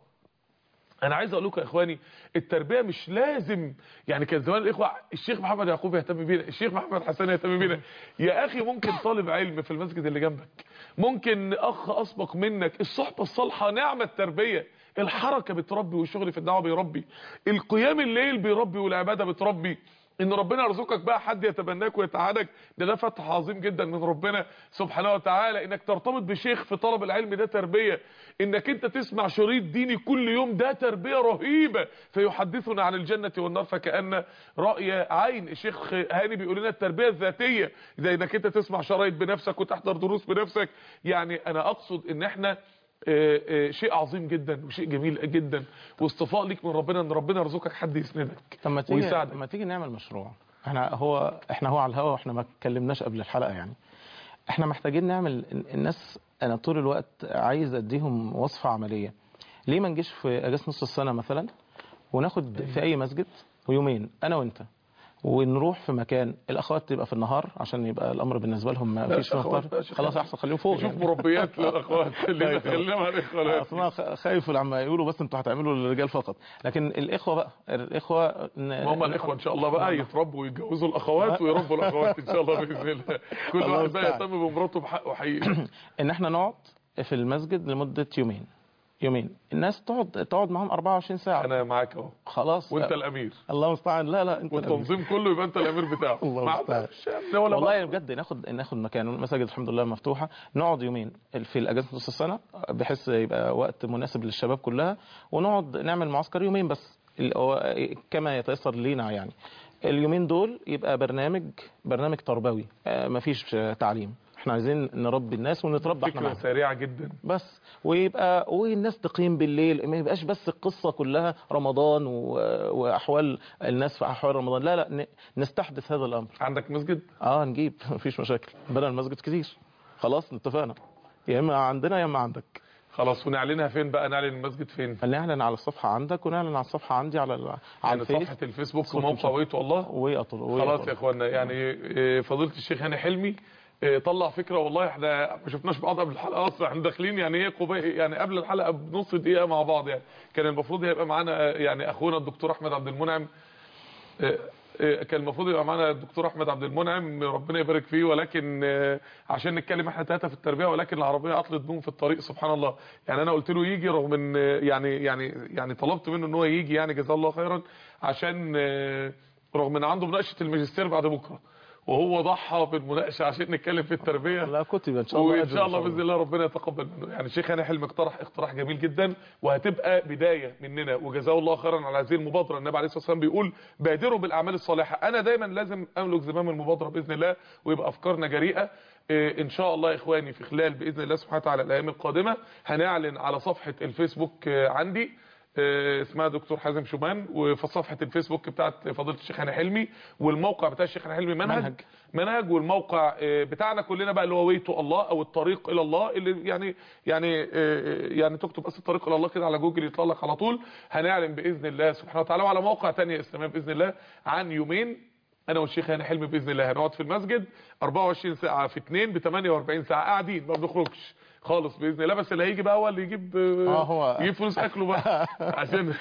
A: انا عايز اقول لكم يا اخواني التربيه مش لازم يعني كان زمان الاخوه الشيخ محمد يعقوب يهتم بينا الشيخ محمد حسن يهتم بينا يا اخي ممكن طالب علم في المسجد اللي جنبك ممكن اخ اسبق منك الصحبه الصالحه نعمه التربيه الحركه بتربي والشغل في الدعوه بيربي القيام الليل بيربي والعباده بتربي ان ربنا يرزقك بقى حد يتبناك ويتعادك ده ده فتح عظيم جدا من ربنا سبحانه وتعالى انك ترتبط بشيخ في طلب العلم ده تربيه انك انت تسمع شريط ديني كل يوم ده تربيه رهيبه فيحدثنا عن الجنه والنار فكان راي عين الشيخ هاني بيقول لنا التربيه الذاتيه زي انك انت تسمع شرايط بنفسك وتحضر دروس بنفسك يعني انا اقصد ان احنا آه، آه، شيء عظيم جدا وشيء جميل جدا واصطفاء ليك من ربنا ان ربنا يرزقك حد يسندك
B: طب ما تيجي
A: ويساعدك
B: ما تيجي نعمل مشروع احنا هو احنا هو على الهوا واحنا ما اتكلمناش قبل الحلقه يعني احنا محتاجين نعمل الناس انا طول الوقت عايز اديهم وصفه عمليه ليه ما نجيش في اجازه نص السنه مثلا وناخد في اي مسجد ويومين انا وانت ونروح في مكان الاخوات تبقى في النهار عشان يبقى الامر بالنسبه لهم ما فيش
A: الأخوات
B: مضطر
A: بقى شيخ
B: خلاص
A: يعني.
B: احسن خليهم فوق
A: شوف
B: يعني.
A: مربيات للاخوات اللي
B: طيب.
A: بتكلم عن الاخوات
B: اصل انا خ- خايف لما يقولوا بس انتوا هتعملوا للرجال فقط لكن الاخوه بقى الاخوه
A: هم الاخوه ان شاء الله بقى يتربوا ويتجوزوا الاخوات ويربوا الاخوات ان شاء الله باذن الله كل
B: الله
A: واحد بقى
B: المستعان.
A: يهتم بمراته بحقه حقيقي
B: ان احنا نقعد في المسجد لمده يومين يومين الناس تقعد تقعد معاهم 24 ساعه
A: انا معاك اهو
B: خلاص
A: وانت الامير
B: الله المستعان لا لا انت الأمير.
A: والتنظيم كله يبقى انت الامير بتاعه
B: الله
A: ما
B: المستعان.
A: عندكش شأن ولا
B: والله
A: بقى.
B: بجد ناخد ناخد مكان المساجد الحمد لله مفتوحه نقعد يومين في الاجازه نص السنه بحيث يبقى وقت مناسب للشباب كلها ونقعد نعمل معسكر يومين بس ال- هو كما يتيسر لينا يعني اليومين دول يبقى برنامج برنامج تربوي آه، مفيش آه، تعليم احنا عايزين نربي الناس ونتربى احنا
A: فكره
B: معاهم
A: سريعه جدا
B: بس ويبقى والناس تقيم بالليل ما يبقاش بس القصة كلها رمضان و... وأحوال الناس في أحوال رمضان لا لا ن... نستحدث هذا الأمر
A: عندك مسجد
B: اه نجيب مفيش مشاكل بدل المسجد كتير خلاص اتفقنا يا اما عندنا يا اما عندك
A: خلاص ونعلنها فين بقى نعلن المسجد فين
B: نعلن على الصفحة عندك ونعلن على الصفحة عندي على ال- على
A: يعني
B: الفيس
A: صفحه الفيسبوك
B: صفحة
A: وموقع
B: الفيسبوك.
A: ويت والله
B: ويقطر
A: خلاص يا اخوانا يعني إيه، فضيله الشيخ هاني حلمي إيه، طلع فكره والله احنا ما شفناش بعض قبل الحلقه اصلا احنا داخلين يعني ايه قبي يعني قبل الحلقه بنص دقيقه مع بعض يعني كان المفروض هيبقى معانا آه، يعني اخونا الدكتور احمد عبد المنعم إيه، إيه، كان المفروض يبقى معانا الدكتور احمد عبد المنعم ربنا يبارك فيه ولكن آه، عشان نتكلم احنا ثلاثه في التربيه ولكن العربيه عطلت بهم في الطريق سبحان الله يعني انا قلت له يجي رغم ان آه، يعني يعني يعني طلبت منه ان هو يجي يعني جزاه الله خيرا عشان آه، رغم ان عنده مناقشه الماجستير بعد بكره وهو ضحى بالمناقشه عشان نتكلم في التربيه
B: لا كتب ان شاء الله
A: وان
B: أجر
A: شاء الله باذن الله ربنا يتقبل منه يعني الشيخ هاني حلمي اقترح اقتراح جميل جدا وهتبقى بدايه مننا وجزاه الله خيرا على هذه المبادره النبي عليه الصلاه والسلام بيقول بادروا بالاعمال الصالحه انا دايما لازم املك زمام المبادره باذن الله ويبقى افكارنا جريئه إيه ان شاء الله يا اخواني في خلال باذن الله سبحانه وتعالى الايام القادمه هنعلن على صفحه الفيسبوك آه، عندي آه، اسمها دكتور حازم شومان وفي صفحه الفيسبوك بتاعت فضيله الشيخ هاني حلمي والموقع بتاع الشيخ هاني حلمي منهج
B: منهج.
A: منهج, منهج والموقع آه، بتاعنا كلنا بقى اللي هو ويتو الله او الطريق الى الله اللي يعني يعني آه، يعني تكتب بس الطريق الى الله كده على جوجل يطلع لك على طول هنعلن باذن الله سبحانه وتعالى وعلى مواقع تانية اسلاميه باذن الله عن يومين انا والشيخ هاني حلمي باذن الله هنقعد في المسجد 24 ساعه في 2 ب 48 ساعه قاعدين ما بنخرجش خالص باذن الله بس اللي هيجي بقى هو اللي يجيب
B: آه، هو-
A: يجيب فلوس اكله بقى عشان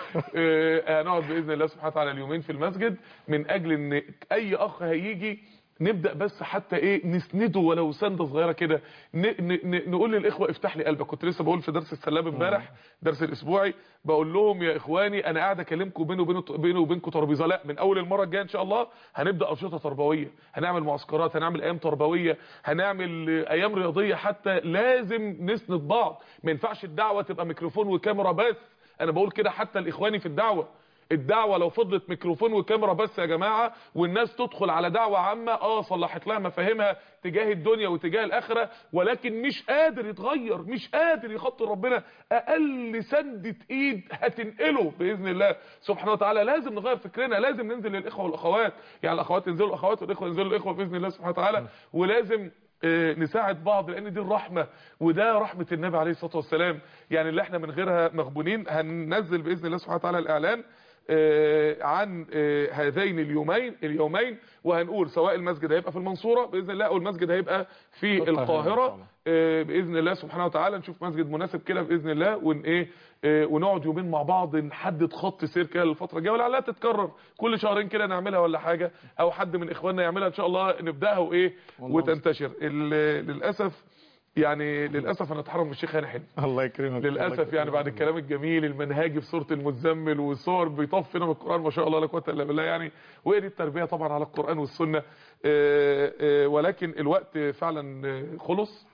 A: آه، هنقعد باذن الله سبحانه وتعالى اليومين في المسجد من اجل ان اي اخ هيجي نبدا بس حتى ايه نسنده ولو سنده صغيره كده ن- ن- ن- نقول للاخوه افتح لي قلبك كنت لسه بقول في درس السلام امبارح درس الاسبوعي بقول لهم يا اخواني انا قاعد اكلمكم بيني وبين بيني وبينكم ترابيزه لا من اول المره الجايه ان شاء الله هنبدا انشطه تربويه هنعمل معسكرات هنعمل ايام تربويه هنعمل آه، ايام رياضيه حتى لازم نسند بعض ما ينفعش الدعوه تبقى ميكروفون وكاميرا بس انا بقول كده حتى لاخواني في الدعوه الدعوة لو فضلت ميكروفون وكاميرا بس يا جماعة والناس تدخل على دعوة عامة اه صلحت لها مفاهيمها تجاه الدنيا وتجاه الآخرة ولكن مش قادر يتغير مش قادر يخطر ربنا أقل سندة إيد هتنقله بإذن الله سبحانه وتعالى لازم نغير فكرنا لازم ننزل للإخوة والأخوات يعني الأخوات ينزلوا الأخوات والإخوة ينزلوا الإخوة بإذن الله سبحانه وتعالى ولازم آه، نساعد بعض لان دي الرحمه وده رحمه النبي عليه الصلاه والسلام يعني اللي احنا من غيرها مغبونين هننزل باذن الله سبحانه وتعالى الاعلان آه، عن آه، هذين اليومين اليومين وهنقول سواء المسجد هيبقى في المنصوره باذن الله او المسجد هيبقى في
B: القاهرة إن شاء
A: القاهره
B: الله.
A: آه، باذن الله سبحانه وتعالى نشوف مسجد مناسب كده باذن الله ون ايه آه، ونقعد يومين مع بعض نحدد خط سير كده للفتره الجايه ولعلها تتكرر كل شهرين كده نعملها ولا حاجه او حد من اخواننا يعملها ان شاء الله نبداها وايه
B: والله
A: وتنتشر ال- للاسف يعني للاسف انا اتحرم من الشيخ هاني حلمي
B: الله يكرمك
A: للاسف يعني بعد الكلام الجميل المنهاجي في سوره المزمل والصور بيطفنا من القران ما شاء الله لا قوه الا بالله يعني وهي دي التربيه طبعا على القران والسنه آه، آه، ولكن الوقت فعلا آه، خلص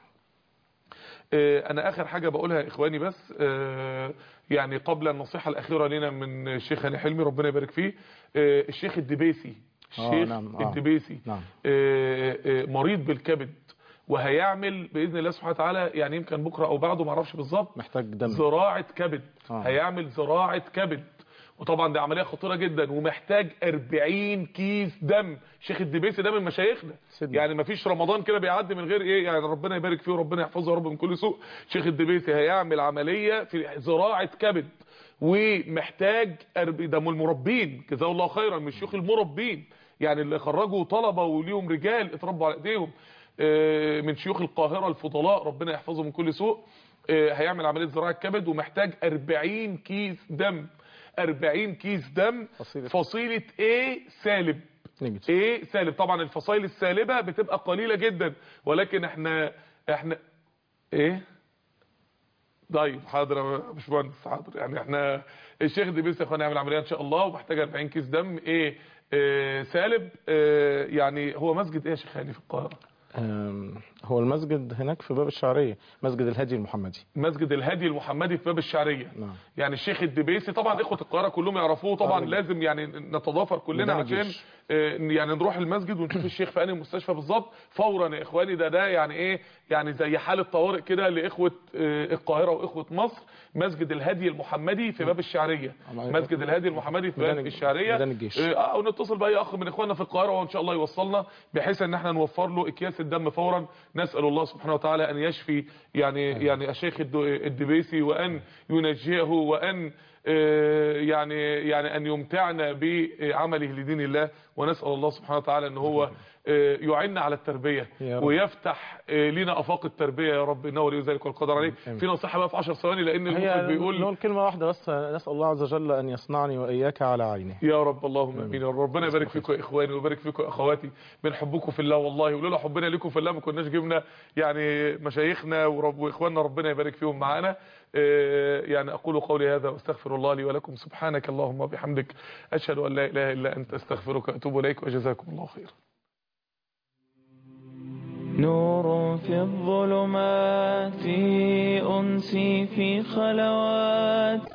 A: آه، انا اخر حاجه بقولها يا اخواني بس آه، يعني قبل النصيحه الاخيره لنا من الشيخ هاني حلمي ربنا يبارك فيه آه، الشيخ الدبيسي
B: آه،
A: الشيخ
B: نعم، آه.
A: الدبيسي
B: نعم.
A: آه، آه، مريض بالكبد وهيعمل باذن الله سبحانه وتعالى يعني يمكن بكره او بعده ما اعرفش بالظبط
B: محتاج دم
A: زراعه كبد
B: آه.
A: هيعمل زراعه كبد وطبعا دي عمليه خطيره جدا ومحتاج 40 كيس دم شيخ الدبيسي ده من مشايخنا
B: سيدنا.
A: يعني ما فيش رمضان كده بيعدي من غير ايه يعني ربنا يبارك فيه وربنا يحفظه يا رب من كل سوء شيخ الدبيسي هيعمل عمليه في زراعه كبد ومحتاج أرب- ده من المربين جزاه الله خيرا من الشيوخ المربين يعني اللي خرجوا طلبه وليهم رجال اتربوا على ايديهم آه، من شيوخ القاهره الفضلاء ربنا يحفظه من كل سوء آه، هيعمل عمليه زراعه كبد ومحتاج 40 كيس دم 40 كيس دم
B: فصيلة.
A: فصيله ايه سالب
B: نيجاتيف
A: ايه سالب طبعا الفصائل السالبه بتبقى قليله جدا ولكن احنا احنا ايه طيب حاضر يا باشمهندس حاضر يعني احنا الشيخ دبيس يا اخوانا يعمل عمليه ان شاء الله ومحتاج 40 كيس دم ايه آه سالب آه يعني هو مسجد ايه يا شيخ هاني في القاهره
B: أم، هو المسجد هناك في باب الشعرية مسجد الهادي المحمدي
A: مسجد الهادي المحمدي في باب الشعريه
B: نعم
A: يعني الشيخ الدبيسي طبعا اخوه القاهره كلهم يعرفوه طبعا
B: آه.
A: لازم يعني نتضافر كلنا
B: ميدان
A: عشان
B: الجيش.
A: آه، يعني نروح المسجد ونشوف الشيخ في انهي مستشفى بالظبط فورا يا اخواني ده ده يعني ايه يعني زي حاله طوارئ كده لاخوه آه، القاهره واخوه مصر مسجد الهادي المحمدي في باب الشعريه
B: الله
A: مسجد الهادي المحمدي في
B: ميدان
A: باب
B: الج-
A: الشعريه
B: ميدان الجيش.
A: آه، او نتصل باي اخ من اخواننا في القاهره وان شاء الله يوصلنا بحيث ان احنا نوفر له اكياس الدم فورا نسال الله سبحانه وتعالى ان يشفي يعني يعني الشيخ الد- الدبيسي وان ينجيه وان آه، يعني يعني ان يمتعنا بعمله لدين الله ونسال الله سبحانه وتعالى ان هو آه، يعيننا على التربيه
B: يا رب.
A: ويفتح آه، لنا افاق التربيه يا رب انه ولي ذلك والقدر عليه
B: آمين.
A: في نصيحه بقى في 10 ثواني لان
B: هي
A: المخرج بيقول
B: نقول كلمة واحدة بس نسأل الله عز وجل أن يصنعني وإياك على عينه
A: يا رب اللهم امين يا رب ربنا يبارك فيكم يا اخواني ويبارك فيكم يا اخواتي بنحبكم في الله والله ولولا حبنا لكم في الله ما كناش جبنا يعني مشايخنا ورب واخواننا ربنا يبارك فيهم معانا آه، يعني اقول قولي هذا واستغفر الله لي ولكم سبحانك اللهم وبحمدك اشهد ان لا اله الا انت استغفرك واتوب اليك وجزاكم الله خيرا
E: نور في الظلمات أنسي في خلوات